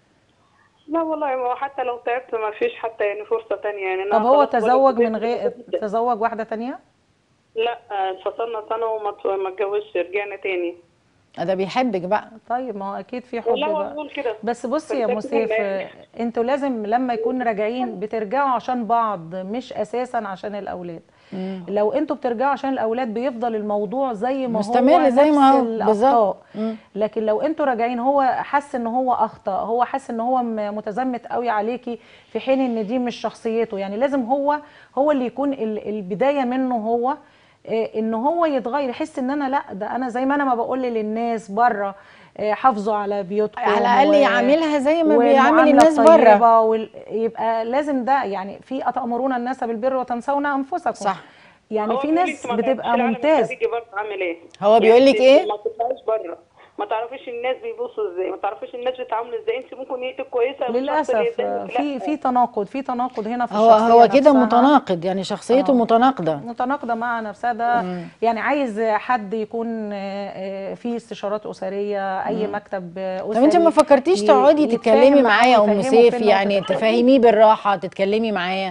Speaker 3: لا والله ما هو حتى لو تعبت ما فيش حتى يعني فرصه تانية يعني أنا
Speaker 2: طب هو
Speaker 3: خلاص بقولك
Speaker 2: تزوج
Speaker 3: بجد
Speaker 2: من غير
Speaker 3: جدا.
Speaker 2: تزوج واحدة تانية
Speaker 3: لا آه، انفصلنا سنه وما ت- ما اتجوزش رجعنا تاني
Speaker 1: ده بيحبك بقى
Speaker 2: طيب ما هو اكيد في حب
Speaker 3: والله هو
Speaker 2: بقى
Speaker 3: بيقول كده
Speaker 2: بس بصي يا
Speaker 3: فده
Speaker 2: مسيف
Speaker 3: كده
Speaker 2: آه، انتوا لازم لما يكون راجعين بترجعوا عشان بعض مش اساسا عشان الاولاد لو انتوا بترجعوا عشان الاولاد بيفضل الموضوع زي ما
Speaker 1: مستمر
Speaker 2: هو
Speaker 1: زي ما
Speaker 2: نفس
Speaker 1: هو،
Speaker 2: الأخطاء.
Speaker 1: بالظبط. مم.
Speaker 2: لكن لو انتوا راجعين هو حس ان هو اخطا هو حس ان هو م- متزمت قوي عليكي في حين ان دي مش شخصيته يعني لازم هو هو اللي يكون ال- البدايه منه هو آه، ان هو يتغير يحس ان انا لا ده انا زي ما انا ما بقول للناس بره آه، حافظوا على بيوتكم
Speaker 1: على الأقل
Speaker 2: و-
Speaker 1: يعاملها زي ما بيعامل
Speaker 2: والمعاملة
Speaker 1: الناس بره.
Speaker 2: الطيبة وال- يبقى لازم ده يعني في اتامرون الناس بالبر وتنسون انفسكم
Speaker 1: صح.
Speaker 2: يعني
Speaker 3: هو
Speaker 2: في
Speaker 3: بيقول
Speaker 2: ناس
Speaker 3: لك ما تعرفش
Speaker 2: بتبقى
Speaker 3: العالم
Speaker 2: ممتاز
Speaker 3: الخارجي برضه عامل ايه
Speaker 1: هو بيقول لك
Speaker 3: يعني
Speaker 1: إيه؟
Speaker 3: ما تطلعيش بره ما تعرفيش الناس بيبصوا ازاي ما تعرفيش الناس بيتعاملوا ازاي انت ممكن نيتك كويسه والشخص اللي
Speaker 2: للاسف
Speaker 3: قدامك
Speaker 2: في
Speaker 3: لا.
Speaker 2: في تناقض في تناقض هنا في
Speaker 1: هو
Speaker 2: الشخصيه
Speaker 1: هو كده
Speaker 2: نفسها.
Speaker 1: متناقض يعني شخصيته
Speaker 2: آه.
Speaker 1: متناقضه
Speaker 2: متناقضه مع نفسها ده يعني عايز حد يكون آه، آه، فيه استشارات اسريه اي مكتب آه، اسري
Speaker 1: طب انت ما فكرتيش
Speaker 2: ي-
Speaker 1: تقعدي
Speaker 2: يتفاهم
Speaker 1: تتكلمي
Speaker 2: معاه
Speaker 1: معايا يا ام
Speaker 2: ويفهمه
Speaker 1: سيف
Speaker 2: فين
Speaker 1: يعني
Speaker 2: نقطة
Speaker 1: تفهميه بالراحه تتكلمي معاه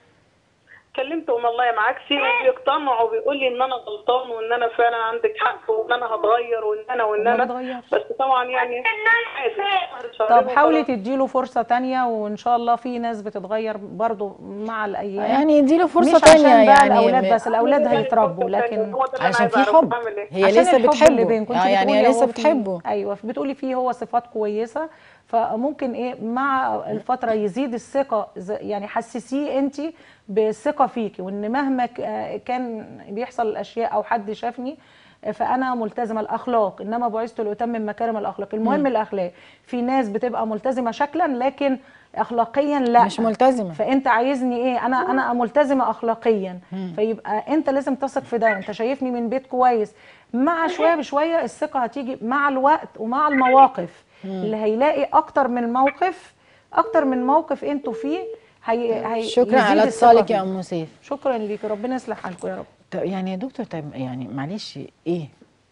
Speaker 3: كلمتهم والله معاك كتير وبيقتنعوا وبيقول لي ان انا غلطان وان انا فعلا عندك حق وان انا هتغير وان انا وان
Speaker 2: ما
Speaker 3: انا
Speaker 2: بتغيرش.
Speaker 3: بس طبعا يعني عادي شهر
Speaker 2: طب
Speaker 3: شهرين
Speaker 2: حاولي
Speaker 3: وخلاص.
Speaker 2: تديله فرصه تانية وان شاء الله في ناس بتتغير برضو مع الايام
Speaker 1: يعني اديله فرصه
Speaker 2: مش
Speaker 1: تانية
Speaker 2: عشان بقى
Speaker 1: يعني
Speaker 2: الاولاد
Speaker 1: م-
Speaker 2: بس الاولاد
Speaker 3: يعني
Speaker 2: هيتربوا
Speaker 3: فرصة تانية.
Speaker 2: لكن
Speaker 3: هو ده اللي أنا
Speaker 1: عشان
Speaker 3: عايزة
Speaker 1: في
Speaker 3: أعرفه.
Speaker 1: حب
Speaker 3: أعمل إيه؟
Speaker 1: هي
Speaker 2: عشان
Speaker 1: لسه
Speaker 2: الحب
Speaker 1: بتحبه
Speaker 2: اللي بينكم انت
Speaker 1: آه، يعني
Speaker 2: بتقولي
Speaker 1: هي
Speaker 2: هو
Speaker 1: لسه
Speaker 2: في-
Speaker 1: بتحبه
Speaker 2: ايوه بتقولي فيه هو صفات كويسه فممكن ايه مع الفتره يزيد الثقه ز- يعني حسسيه انت بالثقه فيكي وان مهما ك- آه كان بيحصل الاشياء او حد شافني آه، فانا ملتزمه الاخلاق انما بعثت لاتمم مكارم الاخلاق المهم الاخلاق في ناس بتبقى ملتزمه شكلا لكن اخلاقيا لا
Speaker 1: مش ملتزمه
Speaker 2: فانت عايزني ايه انا انا ملتزمه اخلاقيا فيبقى انت لازم تثق في ده انت شايفني من بيت كويس مع شويه بشويه الثقه هتيجي مع الوقت ومع المواقف اللي هيلاقي اكتر من موقف اكتر من موقف انتوا فيه هي هي
Speaker 1: شكرا
Speaker 2: يزيد
Speaker 1: على
Speaker 2: الثقة
Speaker 1: اتصالك
Speaker 2: فيه.
Speaker 1: يا ام سيف
Speaker 2: شكرا ليكي ربنا يصلح حالكم يا رب
Speaker 1: طب يعني يا دكتور طب يعني معلش ايه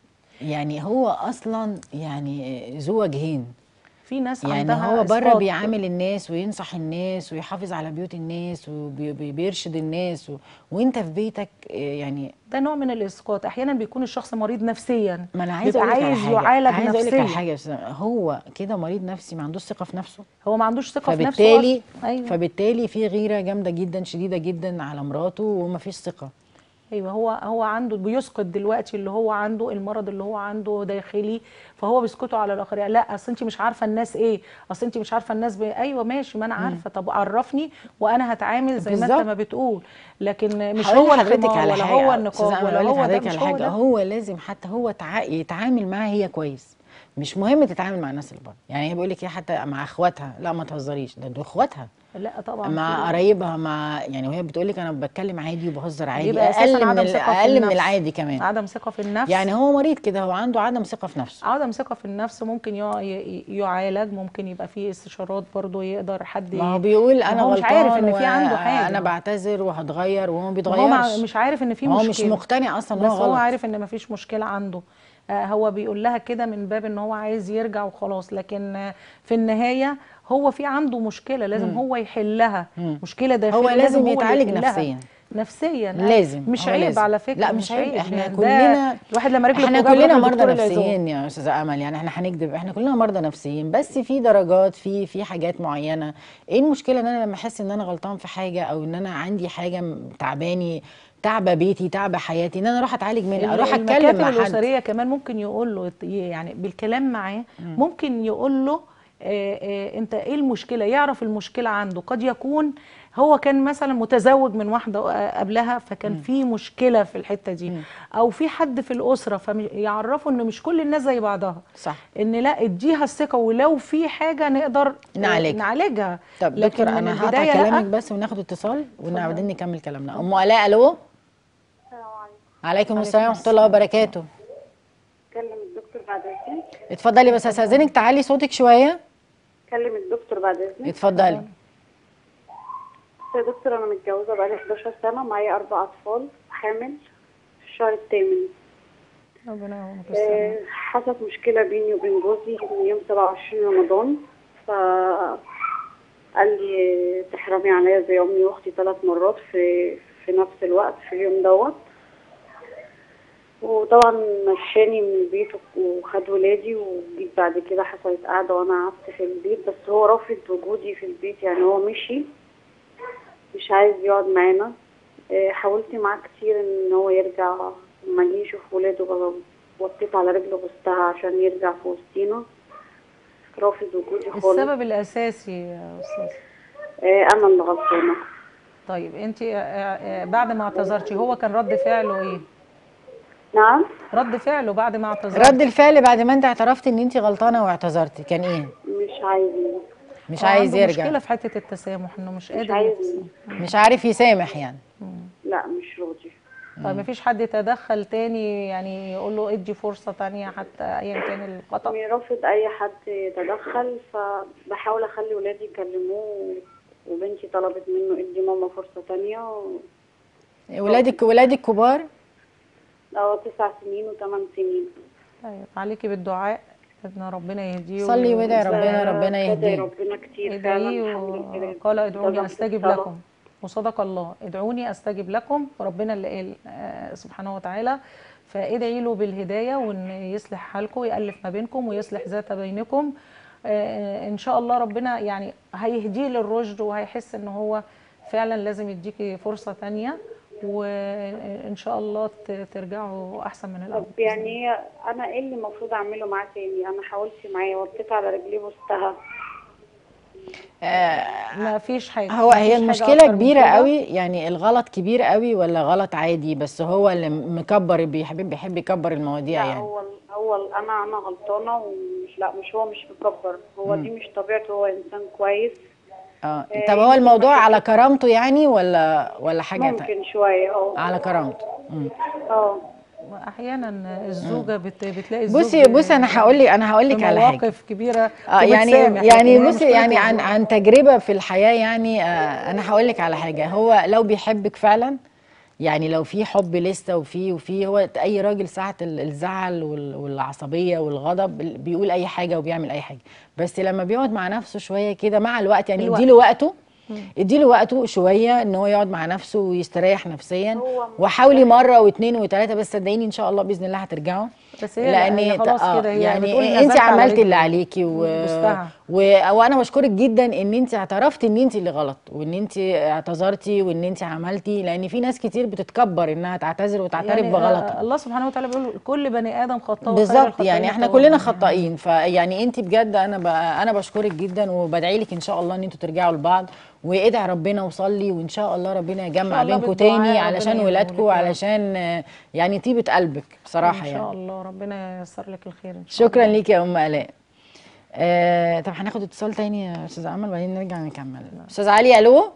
Speaker 1: يعني هو اصلا يعني ذو وجهين
Speaker 2: في ناس
Speaker 1: يعني
Speaker 2: عندها
Speaker 1: هو بره
Speaker 2: إسقاط.
Speaker 1: بيعامل الناس وينصح الناس ويحافظ على بيوت الناس وبيرشد الناس و... وانت في بيتك إيه يعني
Speaker 2: ده نوع من الاسقاط احيانا بيكون الشخص مريض نفسيا
Speaker 1: ما انا عايزه
Speaker 2: بيبقى
Speaker 1: اقول لك على
Speaker 2: عايز
Speaker 1: حاجه
Speaker 2: يعالج
Speaker 1: عايزه اقول لك على
Speaker 2: نفسيا
Speaker 1: حاجه يا أستاذ، هو كده مريض نفسي ما عندوش ثقه في نفسه
Speaker 2: هو ما عندوش ثقه في نفسه
Speaker 1: فبالتالي
Speaker 2: أصلاً. ايوه
Speaker 1: فبالتالي في غيره جامده جدا شديده جدا على مراته وما فيش ثقه
Speaker 2: ايوه هو هو عنده بيسقط دلوقتي اللي هو عنده المرض اللي هو عنده داخلي فهو بيسقطه على الاخرين لا اصل انت مش عارفه الناس ايه اصل انت مش عارفه الناس بي... ايوه ماشي ما انا عارفه طب عرفني وانا هتعامل زي ما انت
Speaker 1: بالظبط.
Speaker 2: ما بتقول لكن مش
Speaker 1: هقول
Speaker 2: هو
Speaker 1: لحضرتك
Speaker 2: الخمار
Speaker 1: على
Speaker 2: ولا
Speaker 1: حاجه
Speaker 2: هو
Speaker 1: أستاذة
Speaker 2: النقاب
Speaker 1: أمل،
Speaker 2: ولا
Speaker 1: هقول
Speaker 2: هو ده
Speaker 1: لحضرتك
Speaker 2: مش
Speaker 1: على
Speaker 2: هو
Speaker 1: حاجه
Speaker 2: ده
Speaker 1: هو لازم حتى هو تع... يتعامل معاها هي كويس مش مهم تتعامل مع الناس اللي بره يعني هي بيقول لك ايه حتى مع اخواتها لا ما تهزريش ده دول اخواتها
Speaker 2: لا طبعا
Speaker 1: مع
Speaker 2: في-
Speaker 1: قرايبها مع يعني وهي بتقول لك انا بتكلم عادي وبهزر عادي
Speaker 2: بيبقى أساساً
Speaker 1: اقل من
Speaker 2: عدم
Speaker 1: ال-
Speaker 2: ثقة في
Speaker 1: اقل من
Speaker 2: النفس.
Speaker 1: العادي كمان
Speaker 2: عدم ثقه في النفس
Speaker 1: يعني هو مريض كده هو عنده عدم ثقه في نفسه
Speaker 2: عدم ثقه في النفس ممكن يع- ي- يعالج ممكن يبقى فيه استشارات برضه يقدر حد
Speaker 1: ما هو بيقول
Speaker 2: ما
Speaker 1: انا
Speaker 2: هو مش
Speaker 1: غلطان
Speaker 2: عارف إن في عنده حاجة.
Speaker 1: انا بعتذر وهتغير وهو ما
Speaker 2: هو مع-
Speaker 1: بيتغيرش
Speaker 2: مش عارف ان في
Speaker 1: هو
Speaker 2: مشكله
Speaker 1: مش مقتنع اصلا ان
Speaker 2: بس
Speaker 1: هو
Speaker 2: هو
Speaker 1: غلط
Speaker 2: عارف ان مفيش مشكله عنده آه، هو بيقول لها كده من باب ان هو عايز يرجع وخلاص لكن آه، في النهايه هو في عنده مشكله لازم هو يحلها مشكله داخليه
Speaker 1: هو لازم
Speaker 2: اللي
Speaker 1: يتعالج
Speaker 2: يحلها.
Speaker 1: نفسيا.
Speaker 2: نفسيا آه،
Speaker 1: لازم
Speaker 2: مش
Speaker 1: هو
Speaker 2: عيب
Speaker 1: لازم.
Speaker 2: على فكره
Speaker 1: لا مش عيب احنا
Speaker 2: يعني ده
Speaker 1: كلنا
Speaker 2: الواحد لما رجله
Speaker 1: احنا
Speaker 2: بتوجعه
Speaker 1: كلنا
Speaker 2: بيروح
Speaker 1: مرضى
Speaker 2: لدكتور العظام.
Speaker 1: نفسيين يا استاذه امل يعني احنا هنكذب احنا كلنا مرضى نفسيين بس في درجات في في حاجات معينه ايه المشكله ان انا لما احس ان انا غلطان في حاجه او ان انا عندي حاجه م- تعباني تعبه بيتي تعبه حياتي ان انا اروح اتعالج منها اروح اتكلم
Speaker 2: المكاتب
Speaker 1: مع حد
Speaker 2: الاسريه كمان ممكن يقول له يعني بالكلام معاه ممكن يقول له آه، آه، انت ايه المشكله يعرف المشكله عنده قد يكون هو كان مثلا متزوج من واحده آه، قبلها فكان في مشكله في الحته دي او في حد في الاسره فيعرفوا ان مش كل الناس زي بعضها
Speaker 1: صح
Speaker 2: ان لا اديها الثقه ولو في حاجه نقدر آه،
Speaker 1: نعالجها.
Speaker 2: نعالجها
Speaker 1: طب
Speaker 2: لكن
Speaker 1: دكتور
Speaker 2: من
Speaker 1: انا هقطع
Speaker 2: البداية لأ.
Speaker 1: كلامك بس وناخد اتصال وبعدين نكمل كلامنا ام الاء الو
Speaker 3: السلام عليكم
Speaker 1: عليكم السلام ورحمه الله وبركاته
Speaker 3: كلم الدكتور بعد اذنك
Speaker 1: اتفضلي بس استاذنك تعلي صوتك شويه
Speaker 3: كلم الدكتور بعد اذنك
Speaker 1: اتفضلي
Speaker 3: يا دكتور انا متجوزه بقالي 11 سنه معايا اربع اطفال حامل في الشهر الثامن
Speaker 2: ربنا يعونك
Speaker 3: آه،
Speaker 2: بالسلامة.
Speaker 3: حصلت مشكلة بيني وبين جوزي من يوم 27 رمضان ف قال لي تحرمي عليا زي أمي وأختي ثلاث مرات في في نفس الوقت في اليوم دوت وطبعا مشاني من البيت وخد ولادي وجيت بعد كده حصلت قعدة وأنا قعدت في البيت بس هو رافض وجودي في البيت يعني هو مشي مش عايز يقعد معانا آه، حاولت معاه كتير ان هو يرجع لما جه يشوف ولاده بقى وطيت على رجله بوستها عشان يرجع في وسطينا رافض وجودي خالص
Speaker 2: السبب الاساسي يا استاذ
Speaker 3: آه، انا اللي غلطانه
Speaker 2: طيب انت بعد ما اعتذرتي هو كان رد فعله ايه
Speaker 3: نعم
Speaker 2: رد فعله بعد ما اعتذرتي
Speaker 1: رد الفعل بعد ما انت اعترفتي ان انت غلطانه واعتذرتي كان ايه
Speaker 3: مش عايز
Speaker 1: مش
Speaker 2: هو
Speaker 1: عايز
Speaker 2: عنده
Speaker 1: يرجع
Speaker 2: مشكله في حته التسامح انه مش
Speaker 3: مش
Speaker 2: قادر
Speaker 3: عايز
Speaker 2: يتسامح.
Speaker 1: مش عارف يسامح يعني
Speaker 3: لا مش راضي
Speaker 2: طيب مفيش حد يتدخل تاني يعني يقول له ادي فرصه تانية حتى ايا كان الخطا
Speaker 4: رافض اي حد يتدخل فبحاول اخلي ولادي يكلموه وبنتي طلبت منه ادي ماما فرصة تانية
Speaker 1: ولادك ولادك كبار
Speaker 4: اه تسع سنين وثمان سنين
Speaker 2: طيب عليكي بالدعاء ان ربنا يهديه
Speaker 1: صلي وادعي
Speaker 2: و-
Speaker 1: ربنا ربنا
Speaker 4: بدعي
Speaker 1: يهديه
Speaker 4: ربنا كتير
Speaker 2: ادعيه
Speaker 4: فعلا الحمد لله.
Speaker 2: وقال ادعوني
Speaker 4: صدق
Speaker 2: استجب
Speaker 4: الصلاة.
Speaker 2: لكم وصدق الله ادعوني استجب لكم ربنا اللي قال آه، سبحانه وتعالى فادعي له بالهدايه وان يصلح حالكم ويالف ما بينكم ويصلح ذات بينكم آه، ان شاء الله ربنا يعني هيهديه للرشد وهيحس ان هو فعلا لازم يديكي فرصه تانية وان شاء الله ت- ترجعوا احسن من الاول
Speaker 4: طب يعني هي انا ايه اللي المفروض اعمله معاه تاني انا حاولت معاه وطيت على رجليه بوستها
Speaker 2: ما فيش حاجه
Speaker 1: هو
Speaker 2: ما
Speaker 1: هي
Speaker 2: فيش حاجة
Speaker 1: المشكلة
Speaker 2: أكتر من
Speaker 1: كبيرة
Speaker 2: كده.
Speaker 1: قوي يعني الغلط كبير قوي ولا غلط عادي بس هو اللي مكبر بيحب بيحب يكبر المواضيع
Speaker 4: لا
Speaker 1: يعني
Speaker 4: هو هو انا انا غلطانه ومش لا مش هو مش مكبر هو دي مش طبيعته هو انسان كويس
Speaker 1: اه
Speaker 4: آه،
Speaker 1: طب هو
Speaker 4: يمكن
Speaker 1: الموضوع
Speaker 4: ما
Speaker 1: على كرامته يعني ولا ولا حاجة تانية
Speaker 4: ممكن شويه اه
Speaker 1: على كرامته مم.
Speaker 4: اه
Speaker 2: احيانا الزوجه بت... بتلاقي الزوج
Speaker 1: بصي بصي انا هقول لك انا هقول لك
Speaker 2: في
Speaker 1: على حاجة
Speaker 2: مواقف كبيره
Speaker 1: اه يعني
Speaker 2: وبتسامح، لكن
Speaker 1: يعني
Speaker 2: هي
Speaker 1: بصي
Speaker 2: مشكلة
Speaker 1: يعني عن
Speaker 2: الزوج.
Speaker 1: عن تجربه في الحياه يعني آه انا هقول لك على حاجه هو لو بيحبك فعلا يعني لو في حب لسه وفي وفي هو اي راجل ساعه ال- الزعل وال- والعصبيه والغضب بيقول اي حاجه وبيعمل اي حاجه بس لما بيقعد مع نفسه شويه كده مع الوقت يعني
Speaker 2: الوقت.
Speaker 1: اديله وقته اديله وقته شويه ان هو يقعد مع نفسه ويستريح نفسيا
Speaker 4: هو
Speaker 1: وحاولي مره واثنين وثلاثه بس صدقيني ان شاء الله باذن الله هترجعوا
Speaker 2: بس هي لا، هي خلاص
Speaker 1: آه،
Speaker 2: كده، هي
Speaker 1: يعني
Speaker 2: بتقول
Speaker 1: انت
Speaker 2: نزلت على
Speaker 1: عملتي
Speaker 2: رجلي.
Speaker 1: اللي عليكي و...
Speaker 2: بوستها.
Speaker 1: و... وانا بشكرك جدا ان انت اعترفتي ان انت اللي غلط وان انت اعتذرتي وان انت عملتي لان في ناس كتير بتتكبر انها تعتذر وتعترف
Speaker 2: يعني
Speaker 1: بغلطها
Speaker 2: آه، الله سبحانه وتعالى بيقول كل بني ادم خطاء وخير
Speaker 1: بالظبط
Speaker 2: الخطائين
Speaker 1: يعني احنا
Speaker 2: التوابون.
Speaker 1: كلنا خطائين فيعني انت بجد انا ب... انا بشكرك جدا وبدعي لك ان شاء الله ان انتوا ترجعوا لبعض وادعي ربنا وصلي وان شاء الله ربنا يجمع
Speaker 2: الله
Speaker 1: بينكم
Speaker 2: بالدعاء
Speaker 1: تاني
Speaker 2: ربنا
Speaker 1: علشان
Speaker 2: يهديهولك
Speaker 1: ولادكم
Speaker 2: يا رب.
Speaker 1: علشان آه، يعني طيبه قلبك بصراحه
Speaker 2: ان
Speaker 1: يعني
Speaker 2: شاء الله ربنا ييسر لك الخير ان شاء
Speaker 1: شكرا
Speaker 2: الله
Speaker 1: ليك يا ام الاء آه طب هناخد اتصال تاني يا استاذ امل وبعدين نرجع نكمل استاذ علي الو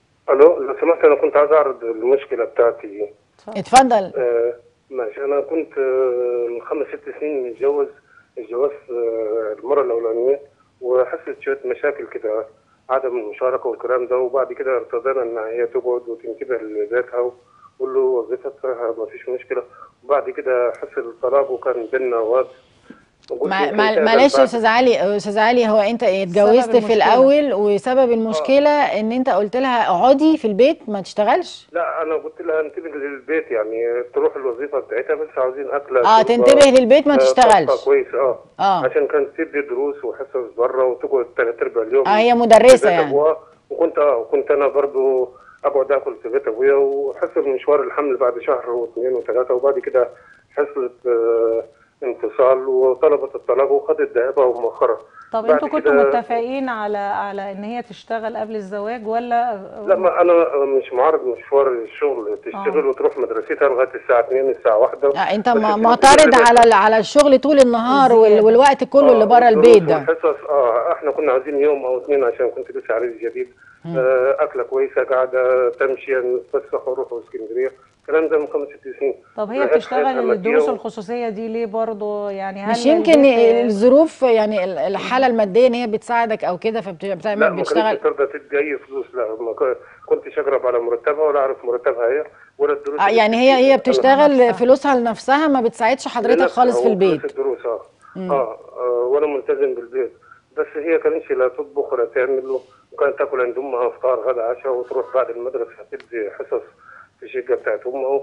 Speaker 5: الو لو سمحت انا كنت عايز اعرض المشكله بتاعتي
Speaker 1: اتفضل
Speaker 5: آه ماشي انا كنت آه من خمس ست سنين متجوز الجواز آه المره الاولانيه وحصلت شويه مشاكل كده عدم المشاركه والكلام ده وبعد كده ارتضينا ان هي تقعد وتنتبه لذاتها وقول له وظيفتها ما فيش مشكله وبعد كده حصل الطلاق وكان بينا وقت وقلت
Speaker 1: مع-
Speaker 5: يمكن
Speaker 1: مع-
Speaker 5: تقبل
Speaker 1: معلش يا
Speaker 5: بعد-
Speaker 1: استاذ علي استاذ علي هو انت اتجوزت في
Speaker 2: المشكلة.
Speaker 1: الاول وسبب المشكله ان انت قلت لها اقعدي في البيت ما تشتغلش
Speaker 5: لا انا قلت لها انتبه للبيت يعني تروح الوظيفه بتاعتها بس عاوزين اكله
Speaker 1: اه
Speaker 5: شربة،
Speaker 1: تنتبه للبيت ما
Speaker 5: آه،
Speaker 1: تشتغلش
Speaker 5: طبخة كويس اه
Speaker 1: اه
Speaker 5: عشان كانت تدي دروس وحصص بره وتقعد ثلاث ارباع اليوم
Speaker 1: اه هي
Speaker 5: في
Speaker 1: مدرسه
Speaker 5: بيت
Speaker 1: يعني
Speaker 5: ابوها وكنت اه وكنت انا برضو اقعد اكل في بيت ابويا وحصل مشوار الحمل بعد شهر واثنين وثلاثه وبعد كده حصلت آه انفصال وطلبت الطلاق وخدت ذهبها ومؤخرة
Speaker 2: طب
Speaker 5: بعد
Speaker 2: انتوا كنتوا
Speaker 5: كده-
Speaker 2: متفقين على على ان هي تشتغل قبل الزواج ولا
Speaker 5: لا ما انا مش معارض مشوار الشغل تشتغل وتروح مدرستها لغايه الساعه 2 الساعه 1
Speaker 1: آه انت
Speaker 5: بس
Speaker 1: ما-
Speaker 5: تنزل
Speaker 1: معترض
Speaker 5: البيت.
Speaker 1: على ال- على الشغل طول النهار وال-
Speaker 2: زيادة.
Speaker 1: والوقت كله اللي
Speaker 5: آه،
Speaker 1: بره
Speaker 5: والدروس
Speaker 1: البيت ده
Speaker 5: والحصص اه احنا كنا عايزين يوم او اثنين عشان كنت لسه عريس جديد آه اكله كويسه قاعده تمشي نتفسح ونروح اسكندريه الكلام ده من خمس ست سنين
Speaker 2: طب هي
Speaker 5: حياتها
Speaker 2: بتشتغل
Speaker 5: مادية
Speaker 2: الدروس
Speaker 5: و-
Speaker 2: الخصوصيه دي ليه برضه يعني هل
Speaker 1: مش يمكن
Speaker 2: البيت-
Speaker 1: الظروف يعني ال- الحاله الماديه ان هي بتساعدك او كده
Speaker 5: لا
Speaker 1: فبتعمل
Speaker 5: ما
Speaker 1: بتشتغل
Speaker 5: كانتش ترضى تدي اي فلوس لا ما ك- كنتش اقرب على مرتبها ولا اعرف مرتبها هي ولا الدروس
Speaker 1: آه
Speaker 5: اللي
Speaker 1: يعني هي هي
Speaker 5: بتدي.
Speaker 1: بتشتغل
Speaker 2: نفسها.
Speaker 1: فلوسها لنفسها ما بتساعدش حضرتك
Speaker 5: لنفسها
Speaker 1: خالص في
Speaker 5: وفلوس
Speaker 1: البيت
Speaker 5: الدروس اه اه آه، وانا ملتزم بالبيت بس هي كانتش لا تطبخ ولا تعمل وكانت تاكل عند امها فطار غدا عشاء وتروح بعد المدرسه تدي حصص في الشقه بتاعت امها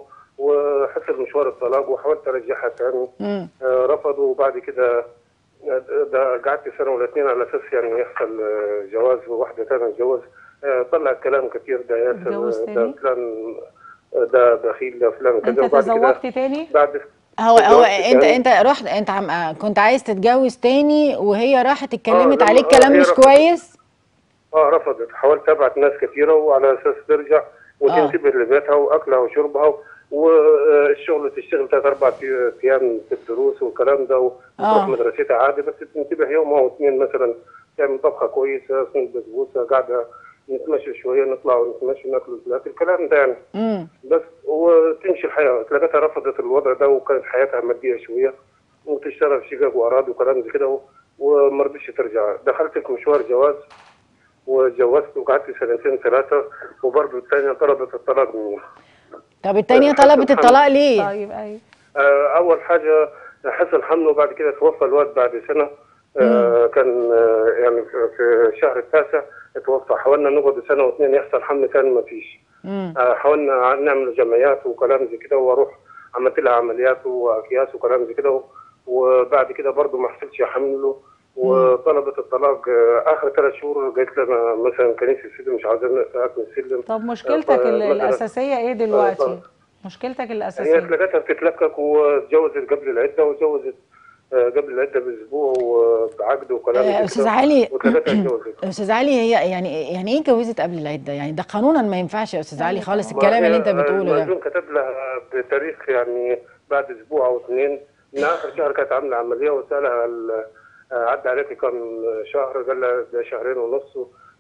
Speaker 5: وحصل مشوار الطلاق وحاولت ارجعها تاني
Speaker 1: مم.
Speaker 5: آه، رفضوا وبعد كده آه، ده قعدت سنه ولا اتنين على اساس يعني يحصل آه، جواز وواحده تانية تتجوز آه، طلع كلام كتير ده ياسر
Speaker 2: اتجوز
Speaker 5: آه،
Speaker 2: تاني؟
Speaker 5: ده فلان آه، ده بخيل ده فلان كذا
Speaker 2: انت
Speaker 5: وبعد
Speaker 2: تزوجت
Speaker 5: كده
Speaker 2: تاني
Speaker 5: بعد
Speaker 1: هو هو
Speaker 5: اتجوزت
Speaker 1: انت
Speaker 5: تاني.
Speaker 1: انت رحت انت عم آه، كنت عايز تتجوز تاني وهي راحت اتكلمت
Speaker 5: لما-
Speaker 1: عليك
Speaker 5: آه،
Speaker 1: كلام
Speaker 5: هي
Speaker 1: مش
Speaker 5: رفضت.
Speaker 1: كويس
Speaker 5: اه رفضت حاولت ابعت ناس كثيره وعلى اساس ترجع وتنتبه لبيتها واكلها وشربها والشغل تشتغل ثلاث اربع ايام في الدروس والكلام ده وتروح
Speaker 1: آه.
Speaker 5: مدرستها عادي بس تنتبه يوم او اثنين مثلا تعمل طبخه كويسه صينيه بسبوسه قاعده نتمشى شويه نطلع ونتمشى ناكل الفلات الكلام ده يعني
Speaker 1: امم
Speaker 5: بس وتمشي الحياه تلاقيتها رفضت الوضع ده وكانت حياتها ماديه شويه وتشتغل في شقق واراضي وكلام زي كده و- وما رضيتش ترجع دخلت في مشوار جواز وجوزت وقعدت سنتين ثلاثه وبرضه الثانيه طلبت الطلاق مني
Speaker 1: طب التانية
Speaker 5: حسن
Speaker 1: طلبت
Speaker 5: حمد.
Speaker 1: الطلاق ليه؟
Speaker 2: طيب ايوه
Speaker 5: آه، اول حاجه حصل حمل وبعد كده توفى الواد بعد سنه آه، كان آه، يعني في- في الشهر التاسع توفى حاولنا نقعد سنه واثنين يحصل حمل ثاني ما فيش
Speaker 1: امم
Speaker 5: آه، حاولنا نعمل جمعيات وكلام زي كده واروح عملت لها عمليات واكياس وكلام زي كده وبعد كده برضه ما حصلش حمله وطلبت الطلاق آه، اخر ثلاث شهور قالت لنا مثلا كنيسه السلم مش عاوزين اكل السلم
Speaker 2: طب مشكلتك
Speaker 5: آه،
Speaker 2: ال-
Speaker 5: مثلاً-
Speaker 2: الاساسيه ايه دلوقتي
Speaker 5: طبعا.
Speaker 2: مشكلتك
Speaker 5: هي
Speaker 2: الاساسيه
Speaker 5: تلاقيتها بتتلكك واتجوزت قبل العده واتجوزت آه، قبل العده باسبوع وبعقد وكلام زي
Speaker 1: آه،
Speaker 5: كده.
Speaker 1: استاذ علي
Speaker 5: وتلاقيتها اتجوزت
Speaker 1: استاذ علي هي يعني يعني ايه اتجوزت قبل العده يعني ده قانونا ما ينفعش يا استاذ علي خالص
Speaker 5: ما
Speaker 1: الكلام
Speaker 5: هي
Speaker 1: اللي انت بتقوله ده
Speaker 5: المأذون كتب لها بتاريخ يعني بعد اسبوع او اثنين من اخر شهر كانت عامله عمليه وسالها ال- آه، عدى عليك كم شهر قال لها ده شهرين ونص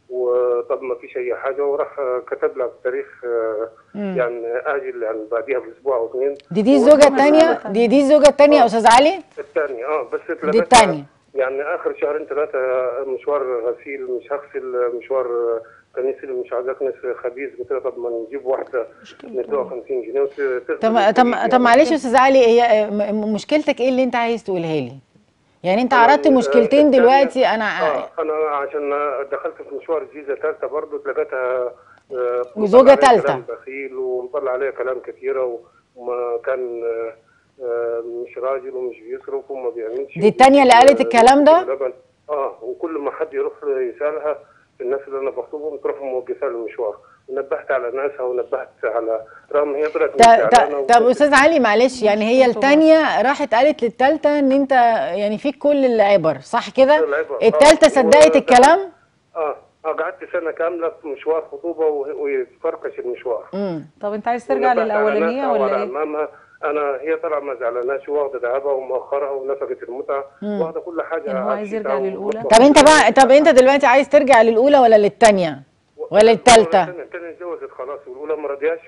Speaker 5: وطب ما فيش اي حاجه وراح آه، كتب لها بتاريخ آه، يعني اجل يعني بعديها باسبوع او اثنين
Speaker 1: دي دي الزوجه الثانيه دي دي الزوجه الثانيه يا استاذ علي
Speaker 5: الثانية اه بس
Speaker 1: دي
Speaker 5: اتلغتها
Speaker 1: التانية.
Speaker 5: يعني اخر شهرين ثلاثة مشوار غسيل مش هغسل مشوار كنيسة مش عايز اكنس خبيث قلت لها طب ما نجيب واحدة ندوها 50 جنيه وت-
Speaker 1: طب
Speaker 5: تغسل
Speaker 1: طب
Speaker 5: الإيد
Speaker 1: طب
Speaker 5: يعني.
Speaker 1: معلش يا استاذ علي هي م- م- مشكلتك ايه اللي انت عايز تقولها لي يعني انت
Speaker 5: أنا-
Speaker 1: عرضت
Speaker 5: آه،
Speaker 1: مشكلتين
Speaker 5: التانية-
Speaker 1: دلوقتي انا
Speaker 5: اه انا عشان دخلت في مشوار جيزة ثالثة برضه اتلقيتها آه،
Speaker 1: وزوجة
Speaker 5: مطلع عليها
Speaker 1: تالتة.
Speaker 5: كلام بخيل ومطلع عليها كلام كثيرة و- وما كان آه، آه، مش راجل ومش بيصرف وما بيعملش
Speaker 1: دي التانية اللي قالت الكلام ده؟
Speaker 5: لبن. اه وكل ما حد يروح يسالها الناس اللي انا بخطبهم تروح موقفها المشوار ونبهت على ناسها ونبهت على رغم هي طلعت
Speaker 1: ط-
Speaker 5: زعلانة
Speaker 1: ط- طب
Speaker 5: وكده.
Speaker 1: استاذ علي معلش يعني هي التانية راحت قالت للتالتة ان انت يعني فيك كل العبر صح كده
Speaker 5: العبر، آه.
Speaker 1: التالتة صدقت
Speaker 5: و-
Speaker 1: الكلام
Speaker 5: اه اه قعدت سنه كامله في مشوار خطوبه وه- ويتفركش المشوار
Speaker 1: امم
Speaker 2: طب انت عايز ترجع
Speaker 5: ونبهت على
Speaker 2: للاولانيه
Speaker 5: ناسها
Speaker 2: ولا
Speaker 5: وعلى
Speaker 2: ايه
Speaker 5: امامها انا هي طالعه ما زعلاناش واخده دهبها ومؤخرها ونفقت المتعه واخده كل حاجه
Speaker 2: يعني هو عايز يرجع
Speaker 5: عفشتها
Speaker 2: للأولى؟
Speaker 5: ومطبخ.
Speaker 1: طب انت بقى طب انت دلوقتي عايز ترجع للاولى ولا للتانية ولا التالتة
Speaker 5: الثانيه الثانيه اتجوزت خلاص والاولى ما رضياش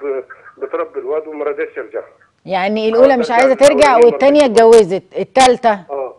Speaker 5: وبتربي الواد وما رضيش يرجع
Speaker 1: يعني الاولى مش
Speaker 5: ترجع
Speaker 1: عايزة ترجع
Speaker 5: للأولانية
Speaker 1: والتانية
Speaker 5: مرة.
Speaker 1: اتجوزت التالتة
Speaker 5: اه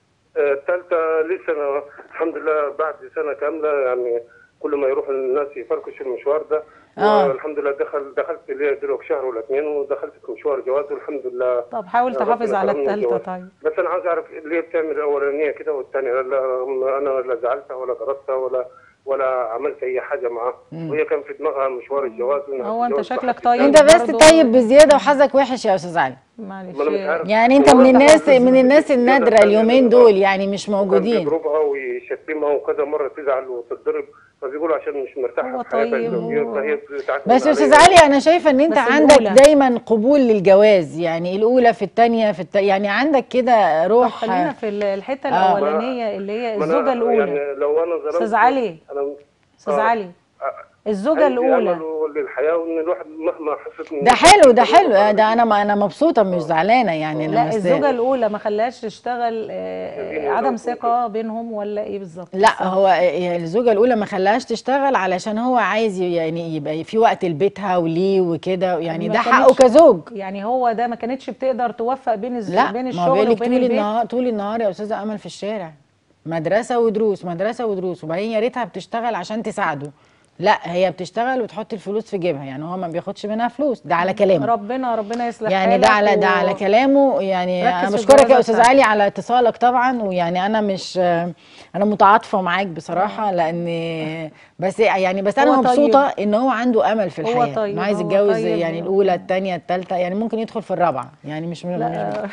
Speaker 5: الثالثة لسه أنا الحمد لله بعد سنة كاملة يعني كل ما يروح الناس يفركشوا المشوار ده
Speaker 1: آه.
Speaker 5: والحمد لله دخل دخلت لي دلوقتي شهر ولا اثنين ودخلت في مشوار جواز والحمد لله
Speaker 2: طب حاول
Speaker 5: ربنا
Speaker 2: تحافظ على
Speaker 5: كرمني
Speaker 2: الثالثه
Speaker 5: بالجواز.
Speaker 2: طيب
Speaker 5: بس انا عايز اعرف ليه بتعمل الاولانيه كده والثانيه لا انا لا زعلتها ولا ضربتها ولا ولا عملت اي حاجه معاه وهي كان في دماغها مشوار الجواز وإنها
Speaker 2: هو أنت
Speaker 5: تتجوز
Speaker 2: شكلك
Speaker 5: واحد
Speaker 2: طيب.
Speaker 1: انت بس
Speaker 2: برضو-
Speaker 1: طيب بزيادة وحظك وحش يا استاذ علي
Speaker 2: معلش
Speaker 5: ما أنا مش عارف.
Speaker 1: يعني انت
Speaker 5: هو
Speaker 1: من
Speaker 5: أنت
Speaker 1: الناس
Speaker 5: حافظ
Speaker 1: من الناس
Speaker 5: كده
Speaker 1: النادرة
Speaker 5: الثانية
Speaker 1: اليومين
Speaker 5: ده.
Speaker 1: دول يعني مش
Speaker 5: وكان
Speaker 1: موجودين
Speaker 5: بيضربها ويشتمها وكذا مره تزعل وتتضرب فبيقولوا عشان مش مرتاحه
Speaker 2: هو
Speaker 5: في حياتها
Speaker 2: طيب
Speaker 5: الزوجيه
Speaker 2: و-
Speaker 5: فهي بتعتمد
Speaker 1: بس يا استاذ
Speaker 5: عليها.
Speaker 1: علي انا شايفه ان انت
Speaker 2: بس
Speaker 1: عندك
Speaker 2: الأولى.
Speaker 1: دايما قبول للجواز يعني الاولى في الثانيه في الت... يعني عندك كده
Speaker 2: طب
Speaker 1: روح
Speaker 2: خلينا في ال- الحته
Speaker 1: آه.
Speaker 2: الاولانيه اللي هي
Speaker 5: ما أنا
Speaker 2: الزوجه الاولى
Speaker 5: يعني لو انا ظلمت
Speaker 2: أستاذ علي.
Speaker 5: انا
Speaker 2: استاذ
Speaker 5: آه.
Speaker 2: علي
Speaker 5: آه.
Speaker 2: الزوجه
Speaker 5: عندي
Speaker 2: الاولى
Speaker 5: أمل للحياه وان الواحد مهما حست إن-
Speaker 1: ده حلو ده حلو ده انا انا مبسوطه مش زعلانه يعني انا
Speaker 2: لا
Speaker 1: بس
Speaker 2: الزوجه الاولى ما خلاش تشتغل آه،
Speaker 5: خليني
Speaker 2: عدم
Speaker 5: أقول
Speaker 2: ثقه بينهم ولا ايه بالظبط
Speaker 1: لا هو الزوجه الاولى ما خلاهاش تشتغل علشان هو عايز ي- يعني يبقى في وقت لبيتها وليه وكده يعني
Speaker 2: ما
Speaker 1: ده
Speaker 2: كانتش-
Speaker 1: حقه كزوج
Speaker 2: يعني هو ده ما كانتش بتقدر توفق بين الز...
Speaker 1: لا
Speaker 2: بين
Speaker 1: ما
Speaker 2: الشغل
Speaker 1: بالك
Speaker 2: وبين
Speaker 1: طول
Speaker 2: البيت
Speaker 1: النهار طول النهار يا استاذه امل في الشارع مدرسه ودروس مدرسه ودروس وبعدين يا ريتها بتشتغل عشان تساعده لا هي بتشتغل وتحط الفلوس في جيبها يعني هو ما بياخدش منها فلوس ده على كلامه
Speaker 2: ربنا ربنا يصلح
Speaker 1: يعني ده
Speaker 2: حالك
Speaker 1: على ده
Speaker 2: و-
Speaker 1: على كلامه يعني
Speaker 2: ركز
Speaker 1: انا
Speaker 2: في
Speaker 1: بشكرك يا
Speaker 2: الجوازة
Speaker 1: استاذ
Speaker 2: بتاعتك.
Speaker 1: علي على اتصالك طبعا ويعني انا مش انا متعاطفه معاك بصراحه لان بس يعني بس انا
Speaker 2: هو طيب.
Speaker 1: مبسوطه ان هو عنده امل في
Speaker 2: هو
Speaker 1: الحياه
Speaker 2: طيب،
Speaker 1: انه عايز
Speaker 2: هو
Speaker 1: يتجوز
Speaker 2: طيب.
Speaker 1: يعني الاولى الثانيه الثالثه يعني ممكن يدخل في الرابعه يعني مش مش
Speaker 2: لا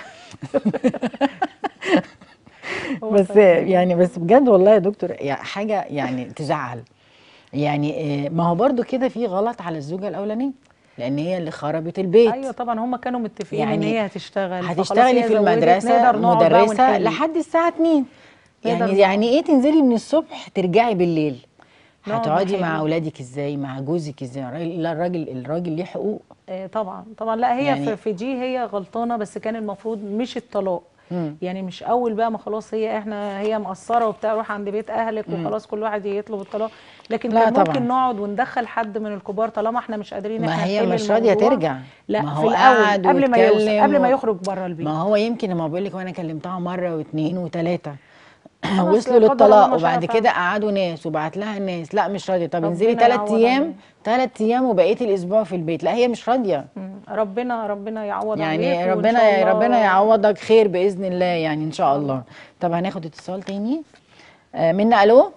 Speaker 2: هو
Speaker 1: بس
Speaker 2: طيب.
Speaker 1: يعني بس بجد والله يا دكتور يعني حاجه يعني تزعل يعني آه، ما هو برضو كده في غلط على الزوجه الاولانيه لان هي اللي خربت البيت
Speaker 2: ايوه طبعا هم كانوا متفقين ان
Speaker 1: يعني
Speaker 2: هي هتشتغل فخلاص
Speaker 1: هتشتغلي
Speaker 2: هي
Speaker 1: في
Speaker 2: زوجت،
Speaker 1: المدرسه
Speaker 2: نقدر نقعد بقى
Speaker 1: مدرسه
Speaker 2: ونحل.
Speaker 1: لحد الساعه 2
Speaker 2: نقدر
Speaker 1: يعني
Speaker 2: نقعد.
Speaker 1: يعني ايه تنزلي من الصبح ترجعي بالليل
Speaker 2: نقعد
Speaker 1: هتقعدي مع
Speaker 2: نحل.
Speaker 1: اولادك ازاي مع جوزك ازاي الراجل- لا الراجل الراجل ليه حقوق
Speaker 2: آه، طبعا طبعا لا هي
Speaker 1: يعني-
Speaker 2: في, في دي هي غلطانه بس كان المفروض مش الطلاق
Speaker 1: مم.
Speaker 2: يعني مش اول بقى ما خلاص هي احنا هي مقصره وبتاع روح عند بيت اهلك وخلاص كل واحد يطلب الطلاق لكن
Speaker 1: لا
Speaker 2: كان
Speaker 1: طبعاً.
Speaker 2: ممكن نقعد وندخل حد من الكبار طالما احنا مش قادرين
Speaker 1: ما
Speaker 2: احنا
Speaker 1: هي
Speaker 2: نحل
Speaker 1: مش راضيه
Speaker 2: الموضوع.
Speaker 1: ترجع
Speaker 2: لا
Speaker 1: ما
Speaker 2: في
Speaker 1: هو
Speaker 2: الاول
Speaker 1: قعد
Speaker 2: قبل ما يوصل
Speaker 1: واتكلم
Speaker 2: قبل ما
Speaker 1: و-
Speaker 2: يخرج بره البيت
Speaker 1: ما هو يمكن ما بقول لك وانا كلمتها مره واثنين وثلاثه
Speaker 2: خلاص،
Speaker 1: وصلوا
Speaker 2: لا قدر الله
Speaker 1: للطلاق
Speaker 2: ما شاء
Speaker 1: وبعد
Speaker 2: فعل.
Speaker 1: كده قعدوا ناس وبعت لها ناس لا مش راضيه طب
Speaker 2: ربنا
Speaker 1: انزلي ثلاث
Speaker 2: يعوض
Speaker 1: ايام
Speaker 2: عليك.
Speaker 1: ثلاث ايام وبقيت الاسبوع في البيت لا هي مش راضيه
Speaker 2: مم. ربنا ربنا يعوض عليك
Speaker 1: يعني
Speaker 2: وإن
Speaker 1: ربنا
Speaker 2: شاء الله-
Speaker 1: ربنا يعوضك خير باذن الله يعني ان شاء الله طب هناخد اتصال تاني آه منا الو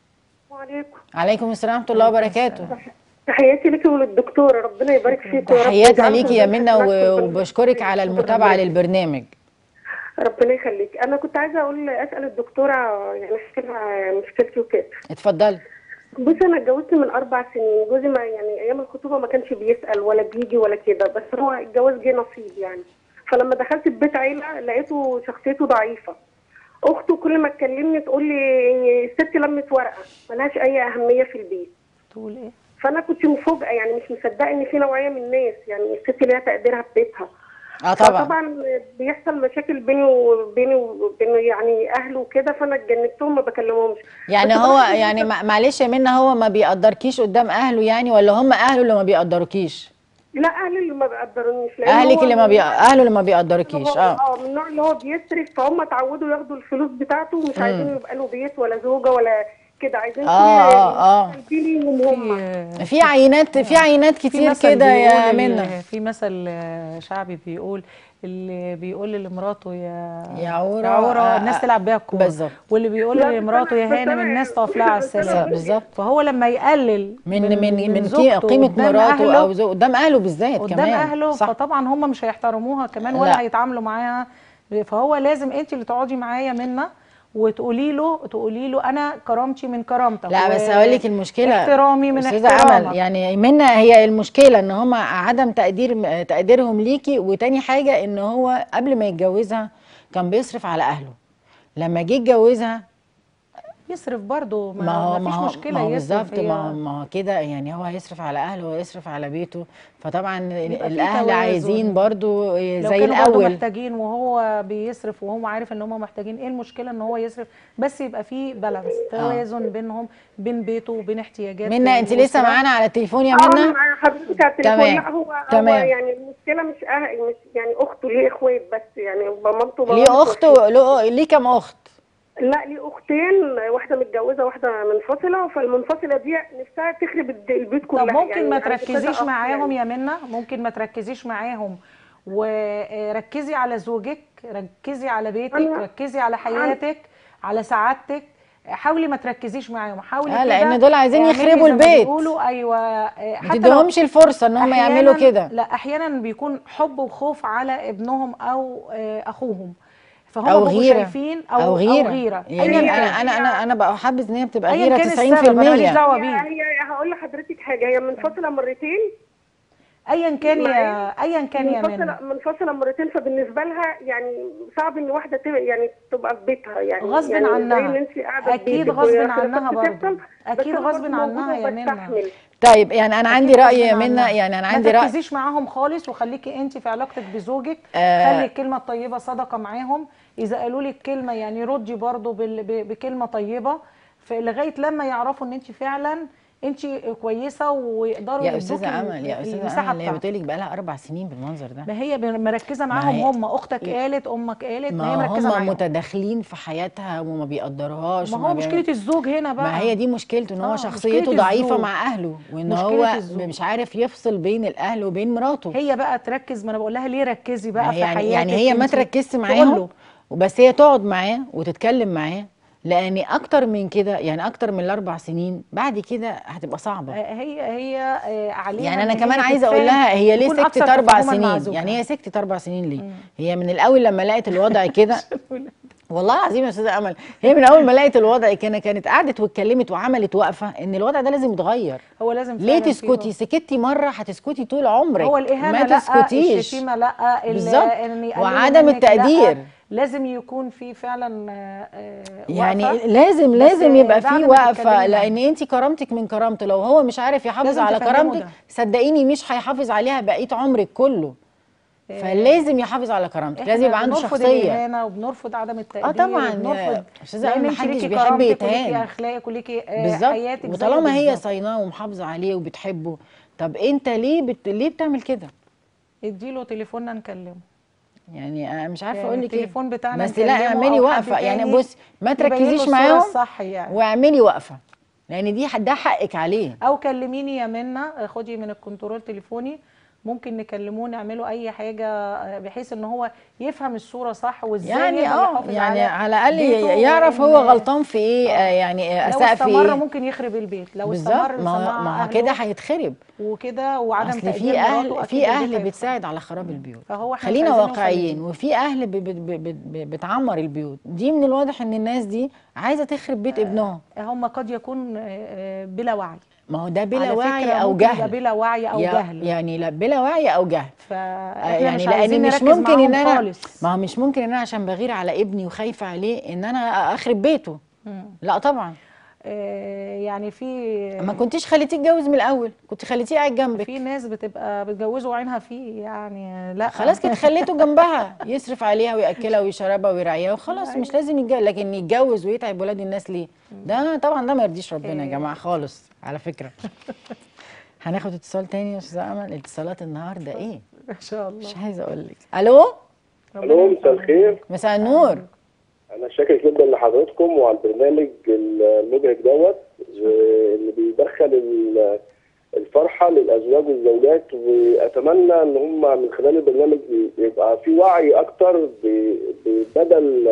Speaker 3: وعليكم
Speaker 1: عليكم السلام ورحمه الله وبركاته
Speaker 3: تحياتي ليكي وللدكتوره ربنا يبارك فيك يا رب
Speaker 1: تحياتنا
Speaker 3: ويجعلكم
Speaker 1: ليكي يا
Speaker 3: من
Speaker 1: منا
Speaker 3: حسنات
Speaker 1: و-
Speaker 3: ربنا.
Speaker 1: وبشكرك على المتابعه للبرنامج
Speaker 3: ربنا يخليك انا كنت عايزه اقول اسال الدكتوره يعني احكي لها مشكلتي وكده
Speaker 1: اتفضلي
Speaker 3: بصي انا اتجوزت من اربع سنين جوزي ما يعني ايام الخطوبه ما كانش بيسال ولا بيجي ولا كده بس هو الجواز جه نصيب يعني فلما دخلت في بيت عيله لقيته شخصيته ضعيفه اخته كل ما تكلمني تقول لي الست لمت ورقه ملهاش اي اهميه في البيت
Speaker 2: تقول ايه
Speaker 3: فانا كنت مفاجئه يعني مش مصدقه ان في نوعيه من الناس يعني الست ليها تقديرها في بيتها
Speaker 1: اه طبعا
Speaker 3: طبعا بيحصل مشاكل بيني وبيني وبين يعني اهله وكده فانا اتجنبتهم ما بكلمهمش
Speaker 1: يعني
Speaker 3: بس
Speaker 1: هو
Speaker 3: بلاحظ إن
Speaker 1: يعني مع- معلش يا منا هو ما بيقدركيش قدام اهله يعني ولا هم اهله اللي ما بيقدروكيش
Speaker 3: لا اهلي اللي ما بيقدرونيش لأن
Speaker 1: اهلك
Speaker 3: هو
Speaker 1: اللي ما
Speaker 3: من
Speaker 1: بي...
Speaker 3: النوع
Speaker 1: اهله اللي ما
Speaker 3: اللي
Speaker 1: بيقدركيش
Speaker 3: هو-
Speaker 1: اه
Speaker 3: اه من النوع اللي هو بيصرف فهم اتعودوا ياخدوا الفلوس بتاعته ومش عايزين يبقى له بيت ولا زوجه ولا كده عايزين
Speaker 1: آه، آه، آه.
Speaker 3: في ليهم هم
Speaker 2: في
Speaker 1: في عينات في عينات
Speaker 2: في
Speaker 1: كتير
Speaker 2: مثل
Speaker 1: كده يا
Speaker 2: بيقول ال-
Speaker 1: منا
Speaker 2: في مثل آه، شعبي بيقول اللي بيقول لمراته يا
Speaker 1: يا عورة،
Speaker 2: يا عورة
Speaker 1: آه،
Speaker 2: الناس تلعب بيها الكوره
Speaker 1: بالظبط.
Speaker 2: واللي بيقول
Speaker 3: لا، بس
Speaker 2: لمراته يا
Speaker 3: أنا- بس
Speaker 2: هانم
Speaker 3: أنا-
Speaker 2: الناس تقف لها على
Speaker 3: بس أنا-
Speaker 2: السلام
Speaker 1: بالظبط
Speaker 2: فهو لما يقلل
Speaker 1: من من من, من
Speaker 2: زوجته
Speaker 1: قي- قيمه
Speaker 2: قدام
Speaker 1: مراته
Speaker 2: أهله
Speaker 1: او زو... قدام اهله بالذات
Speaker 2: قدام
Speaker 1: كمان
Speaker 2: اهله
Speaker 1: صح
Speaker 2: فطبعا هم مش هيحترموها كمان
Speaker 1: لا.
Speaker 2: ولا هيتعاملوا معاها فهو لازم انت اللي تقعدي معايا منا وتقولي له تقولي له انا كرامتي من كرامتك
Speaker 1: لا
Speaker 2: و-
Speaker 1: بس هقول لك المشكله
Speaker 2: احترامي من
Speaker 1: استاذه
Speaker 2: احترامك
Speaker 1: امل يعني منا هي المشكله ان هم عدم تقدير تقديرهم ليكي وتاني حاجه ان هو قبل ما يتجوزها كان بيصرف على اهله لما جه يتجوزها
Speaker 2: يصرف برضه ما,
Speaker 1: ما هو
Speaker 2: ما
Speaker 1: ما
Speaker 2: فيش
Speaker 1: هو
Speaker 2: مشكله
Speaker 1: ما هو
Speaker 2: يصرف
Speaker 1: بالظبط
Speaker 2: هي-
Speaker 1: ما هو ما هو كده يعني هو هيصرف على اهله ويصرف على بيته فطبعا
Speaker 2: يبقى في
Speaker 1: الاهل
Speaker 2: توازن.
Speaker 1: عايزين برضو
Speaker 2: لو
Speaker 1: زي
Speaker 2: كانوا برضه
Speaker 1: الاول
Speaker 2: محتاجين وهو بيصرف وهو عارف ان هم محتاجين ايه المشكله ان هو يصرف بس يبقى في بالانس توازن بينهم بين بيته وبين احتياجات
Speaker 1: منا انت لسه
Speaker 2: الأسرة.
Speaker 1: معانا على التليفون يا
Speaker 3: اه انا
Speaker 1: منا
Speaker 3: مع حضرتك على التليفون
Speaker 1: تمام.
Speaker 3: لا هو
Speaker 1: تمام.
Speaker 3: هو يعني المشكله مش أه... مش يعني اخته ليه اخوات بس يعني مامته
Speaker 1: ليه
Speaker 3: وباباه
Speaker 1: اخت
Speaker 3: متوفيين.
Speaker 1: له- ليه كام اخت
Speaker 3: لا ليه اختين واحده متجوزه واحده منفصله فالمنفصله دي نفسها تخرب الد- البيت كلها
Speaker 2: طب ممكن
Speaker 3: يعني
Speaker 2: ما
Speaker 3: عند كذا
Speaker 2: تركزيش
Speaker 3: أخ
Speaker 2: معاهم
Speaker 3: يعني.
Speaker 2: يا منى ممكن ما تركزيش معاهم وركزي على زوجك ركزي على بيتك
Speaker 3: أنا-
Speaker 2: ركزي على حياتك على سعادتك حاولي ما تركزيش معاهم حاولي
Speaker 1: آه،
Speaker 2: كده
Speaker 1: لان دول عايزين
Speaker 2: اعملي
Speaker 1: يخربوا
Speaker 2: زي ما
Speaker 1: البيت.
Speaker 2: بيقولوا ايوه آه،
Speaker 1: ما
Speaker 2: حتى لو
Speaker 1: تديهمش الفرصه ان هم يعملوا
Speaker 2: أحياناً-
Speaker 1: كده
Speaker 2: لا احيانا بيكون حب وخوف على ابنهم او آه، اخوهم فهم
Speaker 1: او
Speaker 2: بيبقوا
Speaker 1: غيره
Speaker 2: شايفين او
Speaker 1: او غيره,
Speaker 2: أو غيره.
Speaker 1: يعني
Speaker 2: أياً
Speaker 1: انا
Speaker 2: كان.
Speaker 1: انا انا انا بقى حابس ان هي بتبقى
Speaker 2: ايا
Speaker 1: غيره
Speaker 2: كان السبب انا ماليش
Speaker 1: 90%
Speaker 2: دعوه
Speaker 3: هي
Speaker 2: بيه
Speaker 3: هي هقول لحضرتك حاجه هي منفصله مرتين
Speaker 2: ايا كان يا
Speaker 3: معايا؟
Speaker 2: ايا كان يا منى
Speaker 3: منفصله منفصله مرتين فبالنسبه لها يعني صعب ان واحده تبقى يعني تبقى في بيتها يعني
Speaker 2: غصب
Speaker 3: يعني زي
Speaker 2: عنها.
Speaker 3: ان انت قاعده في
Speaker 2: أكيد
Speaker 3: بيتك
Speaker 2: غصب
Speaker 3: وهي
Speaker 2: عنها
Speaker 3: خلافات
Speaker 2: برضه.
Speaker 3: بتحصل، بس
Speaker 2: أكيد
Speaker 3: أنا
Speaker 2: غصب
Speaker 3: برضه
Speaker 2: عنها
Speaker 3: موجودة
Speaker 2: يا منى.
Speaker 3: وبستحمل.
Speaker 1: طيب يعني انا عندي
Speaker 2: أكيد
Speaker 1: راي يا
Speaker 2: غصب
Speaker 1: منى
Speaker 2: عنها.
Speaker 1: يعني انا
Speaker 2: ما
Speaker 1: عندي راي
Speaker 2: تركزيش معاهم خالص وخليكي انت في علاقتك بزوجك
Speaker 1: آه.
Speaker 2: خلي الكلمه الطيبه صدقه معاهم اذا قالوا لك كلمه يعني ردي برضو بال- ب- بكلمه طيبه ف- لغايه لما يعرفوا ان انت فعلا انت كويسه ويقدروا
Speaker 1: يا
Speaker 2: يدوكي
Speaker 1: استاذه امل يا استاذه
Speaker 2: المساحه
Speaker 1: امل هي
Speaker 2: بتاعتك
Speaker 1: بتقول لك بقى لها اربع سنين بالمنظر ده
Speaker 2: ما هي مركزه
Speaker 1: ما
Speaker 2: معاهم
Speaker 1: هي-
Speaker 2: هم اختك قالت امك قالت ما, هي
Speaker 1: ما
Speaker 2: مركزه
Speaker 1: هم
Speaker 2: معاهم
Speaker 1: متداخلين في حياتها وما بيقدروهاش
Speaker 2: ما
Speaker 1: وما
Speaker 2: هو
Speaker 1: بيعملوا-
Speaker 2: مشكله الزوج هنا بقى
Speaker 1: ما هي دي مشكلته ان هو
Speaker 2: آه،
Speaker 1: شخصيته
Speaker 2: مشكلة
Speaker 1: ضعيفه
Speaker 2: الزوج.
Speaker 1: مع اهله وان
Speaker 2: مشكلة
Speaker 1: هو
Speaker 2: الزوج.
Speaker 1: مش عارف يفصل بين الاهل وبين مراته
Speaker 2: هي بقى تركز ما انا بقول لها ليه ركزي
Speaker 1: ما
Speaker 2: بقى
Speaker 1: هي
Speaker 2: في
Speaker 1: يعني
Speaker 2: حياتك
Speaker 1: يعني هي ما
Speaker 2: انتي.
Speaker 1: تركزش
Speaker 2: تقول
Speaker 1: معاهم
Speaker 2: له
Speaker 1: وبس هي تقعد معاه وتتكلم معاه لان اكتر من كده يعني اكتر من الاربع سنين بعد كده هتبقى صعبه
Speaker 2: هي هي آه، عليها
Speaker 1: يعني انا
Speaker 2: إن
Speaker 1: كمان
Speaker 2: هي
Speaker 1: عايزه اقول
Speaker 2: تتفاهم
Speaker 1: لها هي ليه
Speaker 2: تكون
Speaker 1: سكتت
Speaker 2: أكثر
Speaker 1: اربع
Speaker 2: تفاهماً مع
Speaker 1: سنين
Speaker 2: زوجها.
Speaker 1: يعني هي سكتت اربع سنين ليه هي من الاول لما لقت الوضع كده والله العظيم يا استاذه امل هي من اول ما لقت الوضع كده كانت قعدت واتكلمت وعملت وقفه ان الوضع ده لازم يتغير
Speaker 2: هو لازم
Speaker 1: ليه
Speaker 2: فعلاً في
Speaker 1: تسكتي سكتي مره هتسكتي طول عمرك
Speaker 2: هو الاهانه
Speaker 1: ما
Speaker 2: لا
Speaker 1: تسكتيش
Speaker 2: الشتيمه لا ال-
Speaker 1: بالظبط.
Speaker 2: إن يقللوا
Speaker 1: وعدم
Speaker 2: منك لا.
Speaker 1: التقدير.
Speaker 2: لازم يكون في فعلا آه، آه،
Speaker 1: يعني
Speaker 2: وقفة.
Speaker 1: لازم
Speaker 2: بس
Speaker 1: لازم يبقى
Speaker 2: بعد
Speaker 1: في
Speaker 2: ما
Speaker 1: وقفه
Speaker 2: تتكلمي
Speaker 1: لان انت كرامتك من كرامته لو هو مش عارف يحافظ
Speaker 2: لازم
Speaker 1: على
Speaker 2: تفهمه
Speaker 1: كرامتك
Speaker 2: ده.
Speaker 1: صدقيني مش هيحافظ عليها بقيه عمرك كله فلازم يحافظ على كرامتك لازم
Speaker 2: إحنا
Speaker 1: يبقى عنده
Speaker 2: بنرفض
Speaker 1: شخصيه
Speaker 2: الاهانه وبنرفض عدم التقدير
Speaker 1: طبعاً،
Speaker 2: وبنرفض
Speaker 1: أستاذة
Speaker 2: لان
Speaker 1: أمل
Speaker 2: انت
Speaker 1: محدش
Speaker 2: ليكي
Speaker 1: بيحب
Speaker 2: كرامتك
Speaker 1: يتهان.
Speaker 2: وليكي اخلاقك وليكي آه،
Speaker 1: بالظبط
Speaker 2: حياتك زيه
Speaker 1: وطالما هي
Speaker 2: بالظبط.
Speaker 1: صايناه ومحافظه عليه وبتحبه طب انت ليه بت... ليه بتعمل كده
Speaker 2: اديله تليفوننا نكلمه
Speaker 1: يعني انا مش عارفه
Speaker 2: يعني
Speaker 1: اقول لك ايه
Speaker 2: التليفون بتاعنا
Speaker 1: بس لا
Speaker 2: نكلمه
Speaker 1: اعملي
Speaker 2: أو
Speaker 1: وقفه
Speaker 2: حد
Speaker 1: يعني
Speaker 2: تاني
Speaker 1: بص ما
Speaker 2: يبين له
Speaker 1: تركزيش
Speaker 2: الصورة
Speaker 1: معاهم
Speaker 2: الصح يعني
Speaker 1: واعملي وقفه لان دي ده حقك عليه
Speaker 2: او كلميني يا منى خدي من الكنترول تليفوني ممكن نكلموه نعمله اي حاجه آه، بحيث ان هو يفهم الصوره صح وازاي
Speaker 1: يعني
Speaker 2: يقدر
Speaker 1: اه
Speaker 2: يحافظ
Speaker 1: يعني على
Speaker 2: بيته
Speaker 1: الاقل يعرف هو
Speaker 2: وإن-
Speaker 1: غلطان في ايه آه يعني آه،
Speaker 2: لو
Speaker 1: اساء في
Speaker 2: استمر
Speaker 1: ايه
Speaker 2: ممكن يخرب البيت لو
Speaker 1: بالظبط
Speaker 2: استمر
Speaker 1: ما هو-
Speaker 2: مع
Speaker 1: ما هو
Speaker 2: أهله
Speaker 1: كده هيتخرب
Speaker 2: وكده وعدم
Speaker 1: اصل
Speaker 2: تقدير
Speaker 1: في
Speaker 2: مراته
Speaker 1: اهل
Speaker 2: أكيد
Speaker 1: في
Speaker 2: البيت
Speaker 1: اهل
Speaker 2: هيخرب.
Speaker 1: بتساعد على خراب البيوت
Speaker 2: فهو إحنا مش
Speaker 1: خلينا
Speaker 2: عايزين نوصل
Speaker 1: واقعيين
Speaker 2: لدي.
Speaker 1: وفي اهل ب- ب- ب- ب- بتعمر البيوت دي من الواضح ان الناس دي عايزه تخرب بيت ابنهم
Speaker 2: هم قد يكون آه، آه، بلا وعي
Speaker 1: ما هو ده بلا
Speaker 2: على
Speaker 1: وعي
Speaker 2: فكرة
Speaker 1: او
Speaker 2: ممكن يبقى
Speaker 1: جهل
Speaker 2: بلا وعي او
Speaker 1: يا-
Speaker 2: جهل
Speaker 1: يعني لا بلا وعي او جهل
Speaker 2: فاحنا
Speaker 1: يعني
Speaker 2: مش
Speaker 1: لان
Speaker 2: عايزين
Speaker 1: مش
Speaker 2: نركز
Speaker 1: ممكن ان
Speaker 2: معاهم
Speaker 1: انا
Speaker 2: خالص
Speaker 1: ما هو مش ممكن ان انا عشان بغير على ابني وخايفه عليه ان انا اخرب بيته
Speaker 2: مم.
Speaker 1: لا طبعا
Speaker 2: آه، يعني في
Speaker 1: ما كنتيش خليتيه يتجوز من الاول كنت خليتيه قاعد جنبك
Speaker 2: في ناس بتبقى بتجوزوا عينها فيه يعني لا
Speaker 1: خلاص كنت خليته جنبها يصرف عليها وياكلها ويشربها ويرعيها وخلاص مش لازم يتجوز لكن يتجوز ويتعب ولاد الناس ليه ده طبعا ده ما يرضيش ربنا يا جماعه خالص على فكره هناخد اتصال تاني يا استاذه امل اتصالات النهارده ايه
Speaker 2: ان شاء الله
Speaker 1: مش عايزه اقول لك الو
Speaker 6: الو مساء الخير
Speaker 1: مساء النور
Speaker 6: انا شاكر جدا لحضراتكم وعلى البرنامج المبهج دوت واللي بيدخل ال- الفرحه للازواج والزوجات واتمنى ان هم من خلال البرنامج يبقى في وعي اكتر ب- بدل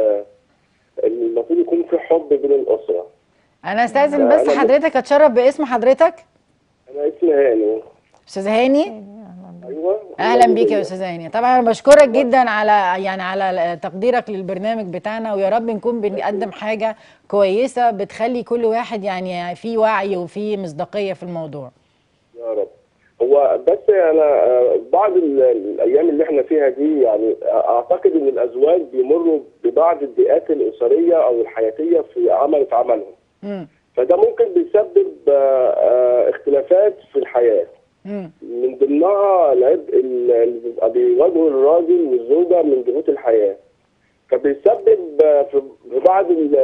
Speaker 6: المفروض يكون في حب بين الاسره
Speaker 1: انا استاذن
Speaker 6: لا،
Speaker 1: بس
Speaker 6: أنا-
Speaker 1: حضرتك اتشرف باسم حضرتك
Speaker 6: انا اسمي هاني
Speaker 1: استاذ هاني
Speaker 6: ايوه
Speaker 1: اهلا بيك يا استاذ هاني طبعا انا بشكرك جدا على يعني على تقديرك للبرنامج بتاعنا ويا رب نكون بنقدم حاجه كويسه بتخلي كل واحد يعني في وعي وفي مصداقيه في الموضوع
Speaker 6: يا رب هو بس انا آه، بعض ال- الايام اللي احنا فيها دي يعني اعتقد ان الازواج بيمروا ببعض الضيقات الاسريه او الحياتيه في عمل في عملهم
Speaker 1: امم
Speaker 6: فده ممكن بيسبب آه، آه، اختلافات في الحياه
Speaker 1: امم
Speaker 6: من ضمنها العبء اللي بيبقى بيواجهه الراجل والزوجه من ضغوط الحياه فبيسبب آه، في في بعض ال-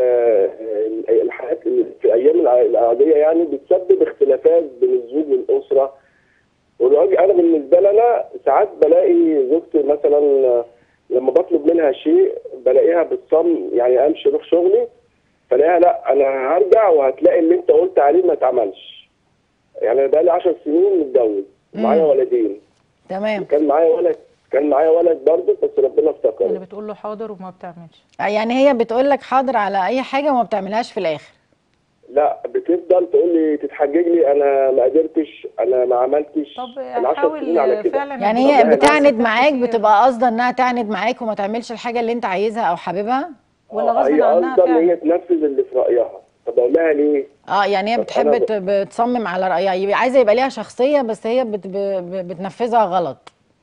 Speaker 6: آه، الحياه في ايام الع- العاديه يعني بتسبب اختلافات بين الزوج والاسره والراجل انا بالنسبه لي انا ساعات بلاقي زوجتي مثلا آه، لما بطلب منها شيء بلاقيها بتصم يعني امشي اروح شغلي فلاقيها لا انا هرجع وهتلاقي اللي انت قلت عليه ما اتعملش يعني انا بقالي 10 سنين متجوز معايا ولدين
Speaker 1: تمام
Speaker 6: كان معايا ولد كان معايا ولد برضه بس ربنا
Speaker 2: اللي
Speaker 6: افتكره
Speaker 2: بتقول له حاضر وما بتعملش
Speaker 1: يعني هي بتقول لك حاضر على اي حاجه وما بتعملهاش في الاخر
Speaker 6: لا بتفضل تقول لي تتحجج لي انا ما قدرتش انا ما عملتش
Speaker 2: طب
Speaker 6: العشر سنين على
Speaker 2: حاول
Speaker 6: كده.
Speaker 2: فعلا
Speaker 1: يعني
Speaker 2: يبقى
Speaker 1: هي
Speaker 6: والله
Speaker 1: بتعند
Speaker 2: ستات
Speaker 1: معاك
Speaker 2: كتير.
Speaker 1: بتبقى قصدها انها تعند معاك وما تعملش الحاجه اللي انت عايزها او حاببها
Speaker 2: ولا
Speaker 6: آه،
Speaker 2: غصب
Speaker 6: هي
Speaker 2: عنها
Speaker 6: قصدها ان هي
Speaker 2: فعلا
Speaker 6: تنفذ اللي في رايها طب اقول لها ليه؟
Speaker 1: اه يعني هي
Speaker 6: طب
Speaker 1: بتحب
Speaker 6: أنا ب-
Speaker 1: ت- بتصمم على رايها يبقى عايزه يبقى ليها شخصيه بس هي بت ب- ب- بتنفذها غلط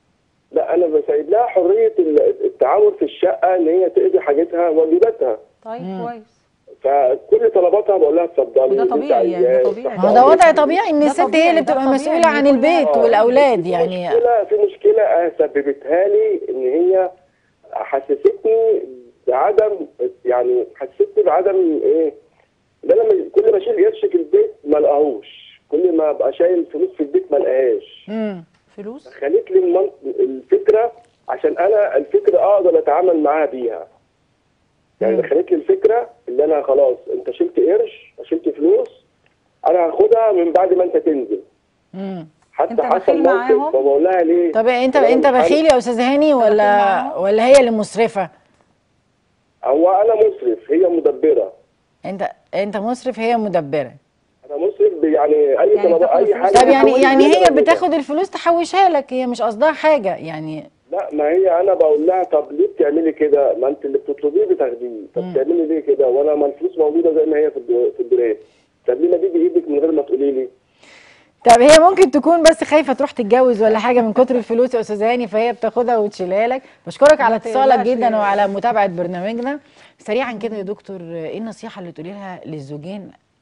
Speaker 6: لا انا بسيب لها حريه ال- التعامل في الشقه ان هي تقضي حاجتها واجباتها
Speaker 2: طيب كويس
Speaker 6: فكل طلباتها بقول لها اتفضلي
Speaker 2: وده
Speaker 6: اللي انت
Speaker 2: طبيعي يعني، ده
Speaker 6: عايزاه.
Speaker 2: طبيعي.
Speaker 1: ما هو ده وضع طبيعي ان
Speaker 2: ده
Speaker 1: الست هي
Speaker 2: طبيعي،
Speaker 1: اللي
Speaker 2: ده
Speaker 1: بتبقى
Speaker 2: طبيعي
Speaker 1: مسؤوله
Speaker 2: إن
Speaker 1: عن
Speaker 2: كل
Speaker 1: البيت
Speaker 6: آه،
Speaker 1: والاولاد
Speaker 6: في
Speaker 1: يعني
Speaker 6: مشكله في مشكله آه، سببتها لي ان هي حسستني بعدم يعني حسستني بعدم ايه ده لما كل ما اشيل قرش في البيت ما الاقاهوش كل ما ابقى شايل فلوس في البيت ما الاقاهاش
Speaker 1: امم
Speaker 2: فلوس
Speaker 6: خليت لي المنط- الفكره عشان انا الفكره اقدر اتعامل معاها بيها يعني دخلت لي الفكره اللي انا خلاص انت شلت قرش شلت فلوس انا هاخدها من بعد ما انت تنزل
Speaker 1: امم
Speaker 6: حتى
Speaker 2: أنت
Speaker 6: حصل
Speaker 2: بخيل معاهم؟
Speaker 6: موقف فبقول لها ليه
Speaker 1: طب انت
Speaker 6: أنا
Speaker 1: انت
Speaker 6: مش عارف.
Speaker 1: بخيل يا استاذ هاني ولا
Speaker 2: معاهم؟
Speaker 1: ولا هي اللي مسرفه
Speaker 6: هو انا مسرف هي مدبره
Speaker 1: انت انت مسرف هي مدبره
Speaker 6: انا مسرف ب- يعني اي
Speaker 2: يعني
Speaker 6: طلبات
Speaker 2: تاخد
Speaker 6: اي
Speaker 2: الفلوس
Speaker 6: حاجه
Speaker 1: طب يعني
Speaker 6: بحاول
Speaker 1: يعني
Speaker 6: إن
Speaker 1: هي
Speaker 6: أنا أجيبها.
Speaker 1: بتاخد الفلوس تحوشها لك هي مش قصدها حاجه يعني
Speaker 6: لا ما هي انا بقول لها طب ليه بتعملي كده ما انت اللي بتطلبيه بتاخديه طب بتعملي ليه كده وانا ما الفلوس موجوده زي ما هي في الدو- في الدولاب طب ليه ما تيجي ايدك من غير ما تقولي لي
Speaker 1: طب هي ممكن تكون بس خايفه تروح تتجوز ولا حاجه من كتر الفلوس يا استاذ هاني فهي بتاخدها وتشيلها لك بشكرك على
Speaker 2: ما
Speaker 1: اتصالك
Speaker 2: تقلقش
Speaker 1: جدا
Speaker 2: يا-
Speaker 1: وعلى متابعه برنامجنا سريعا كده يا دكتور ايه النصيحه اللي تقولي لها للزوجين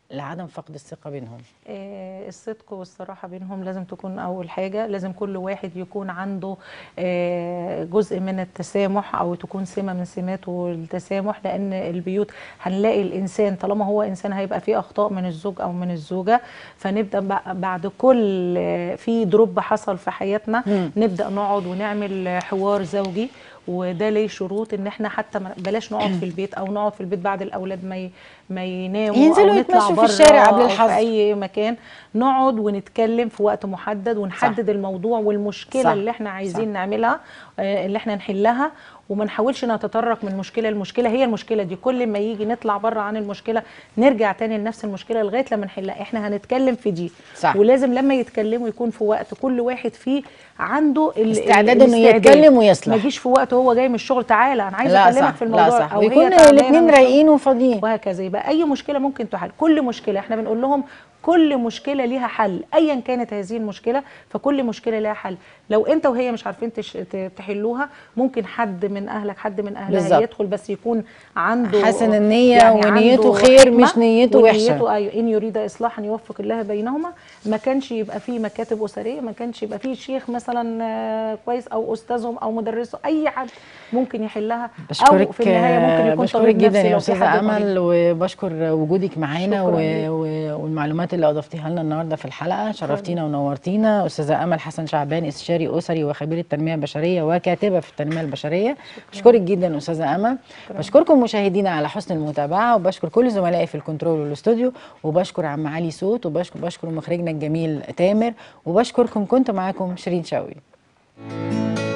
Speaker 1: لعدم فقد الثقه بينهم
Speaker 2: آه، الصدق والصراحة بينهم لازم تكون أول حاجة لازم كل واحد يكون عنده آه، جزء من التسامح أو تكون سمة من سماته التسامح لأن البيوت هنلاقي الإنسان طالما هو إنسان هيبقى فيه أخطاء من الزوج أو من الزوجة فنبدأ بقى- بعد كل آه، في دروب حصل في حياتنا
Speaker 1: مم.
Speaker 2: نبدأ نقعد ونعمل حوار زوجي وده ليه شروط ان احنا حتى ما- بلاش نقعد في البيت او نقعد في البيت بعد الاولاد ما ي- ما يناموا
Speaker 1: ينزلوا
Speaker 2: او نطلع
Speaker 1: يتمشوا في
Speaker 2: بره
Speaker 1: الشارع قبل
Speaker 2: أو
Speaker 1: الحظر.
Speaker 2: في اي مكان نقعد ونتكلم في وقت محدد ونحدد
Speaker 1: صح.
Speaker 2: الموضوع والمشكله
Speaker 1: صح.
Speaker 2: اللي احنا عايزين
Speaker 1: صح.
Speaker 2: نعملها آه، اللي احنا نحلها وما نحاولش نتطرق من مشكله لمشكله هي المشكله دي كل ما يجي نطلع بره عن المشكله نرجع تاني لنفس المشكله لغايه لما نحلها احنا هنتكلم في دي
Speaker 1: صح.
Speaker 2: ولازم لما يتكلموا يكون في وقت كل واحد فيه عنده ال- ال-
Speaker 1: استعداد إنه
Speaker 2: الاستعداد.
Speaker 1: يتكلم ويصلح.
Speaker 2: ما يجيش في وقت هو جاي من الشغل تعالى انا عايزه
Speaker 1: لا
Speaker 2: اكلمك
Speaker 1: صح
Speaker 2: في الموضوع
Speaker 1: لا صح
Speaker 2: أو هي
Speaker 1: ويكون
Speaker 2: تعبانة
Speaker 1: الاثنين
Speaker 2: من الشغل.
Speaker 1: رايقين وفاضيين
Speaker 2: وهكذا يبقى اي مشكله ممكن تحل كل مشكله احنا بنقول لهم كل مشكله ليها حل ايا كانت هذه المشكله فكل مشكله ليها حل لو انت وهي مش عارفين تش... ت- تحلوها ممكن حد من اهلك حد من اهلها
Speaker 1: بالظبط.
Speaker 2: يدخل بس يكون عنده
Speaker 1: حسن النية
Speaker 2: عنده
Speaker 1: ونيته خير
Speaker 2: حكمة
Speaker 1: مش نيته وحشة.
Speaker 2: ونيته ايوه ان يريد اصلاحا يوفق الله بينهما ما كانش يبقى فيه مكاتب اسريه ما كانش يبقى فيه شيخ مثلا آه، كويس او استاذهم او مدرسه اي حد ممكن يحلها
Speaker 1: بشكرك
Speaker 2: او في النهايه ممكن يكون
Speaker 1: بشكرك
Speaker 2: طبيب
Speaker 1: جدا
Speaker 2: نفسي
Speaker 1: يا
Speaker 2: لو في
Speaker 1: استاذه
Speaker 2: حد مريض.
Speaker 1: امل وبشكر وجودك معانا و...
Speaker 2: شكراً ليك.
Speaker 1: و... والمعلومات اللي اضفتيها لنا النهارده في الحلقه شرفتينا ونورتينا استاذه امل حسن شعبان استشاري اسري وخبير التنميه البشريه وكاتبه في التنميه البشريه بشكرك جدا استاذه امل بشكركم مشاهدينا على حسن المتابعه وبشكر كل زملائي في الكنترول والاستوديو وبشكر عم علي صوت وبشكر بشكر مخرجنا الجميل تامر وبشكركم كنت معاكم شيرين شوقي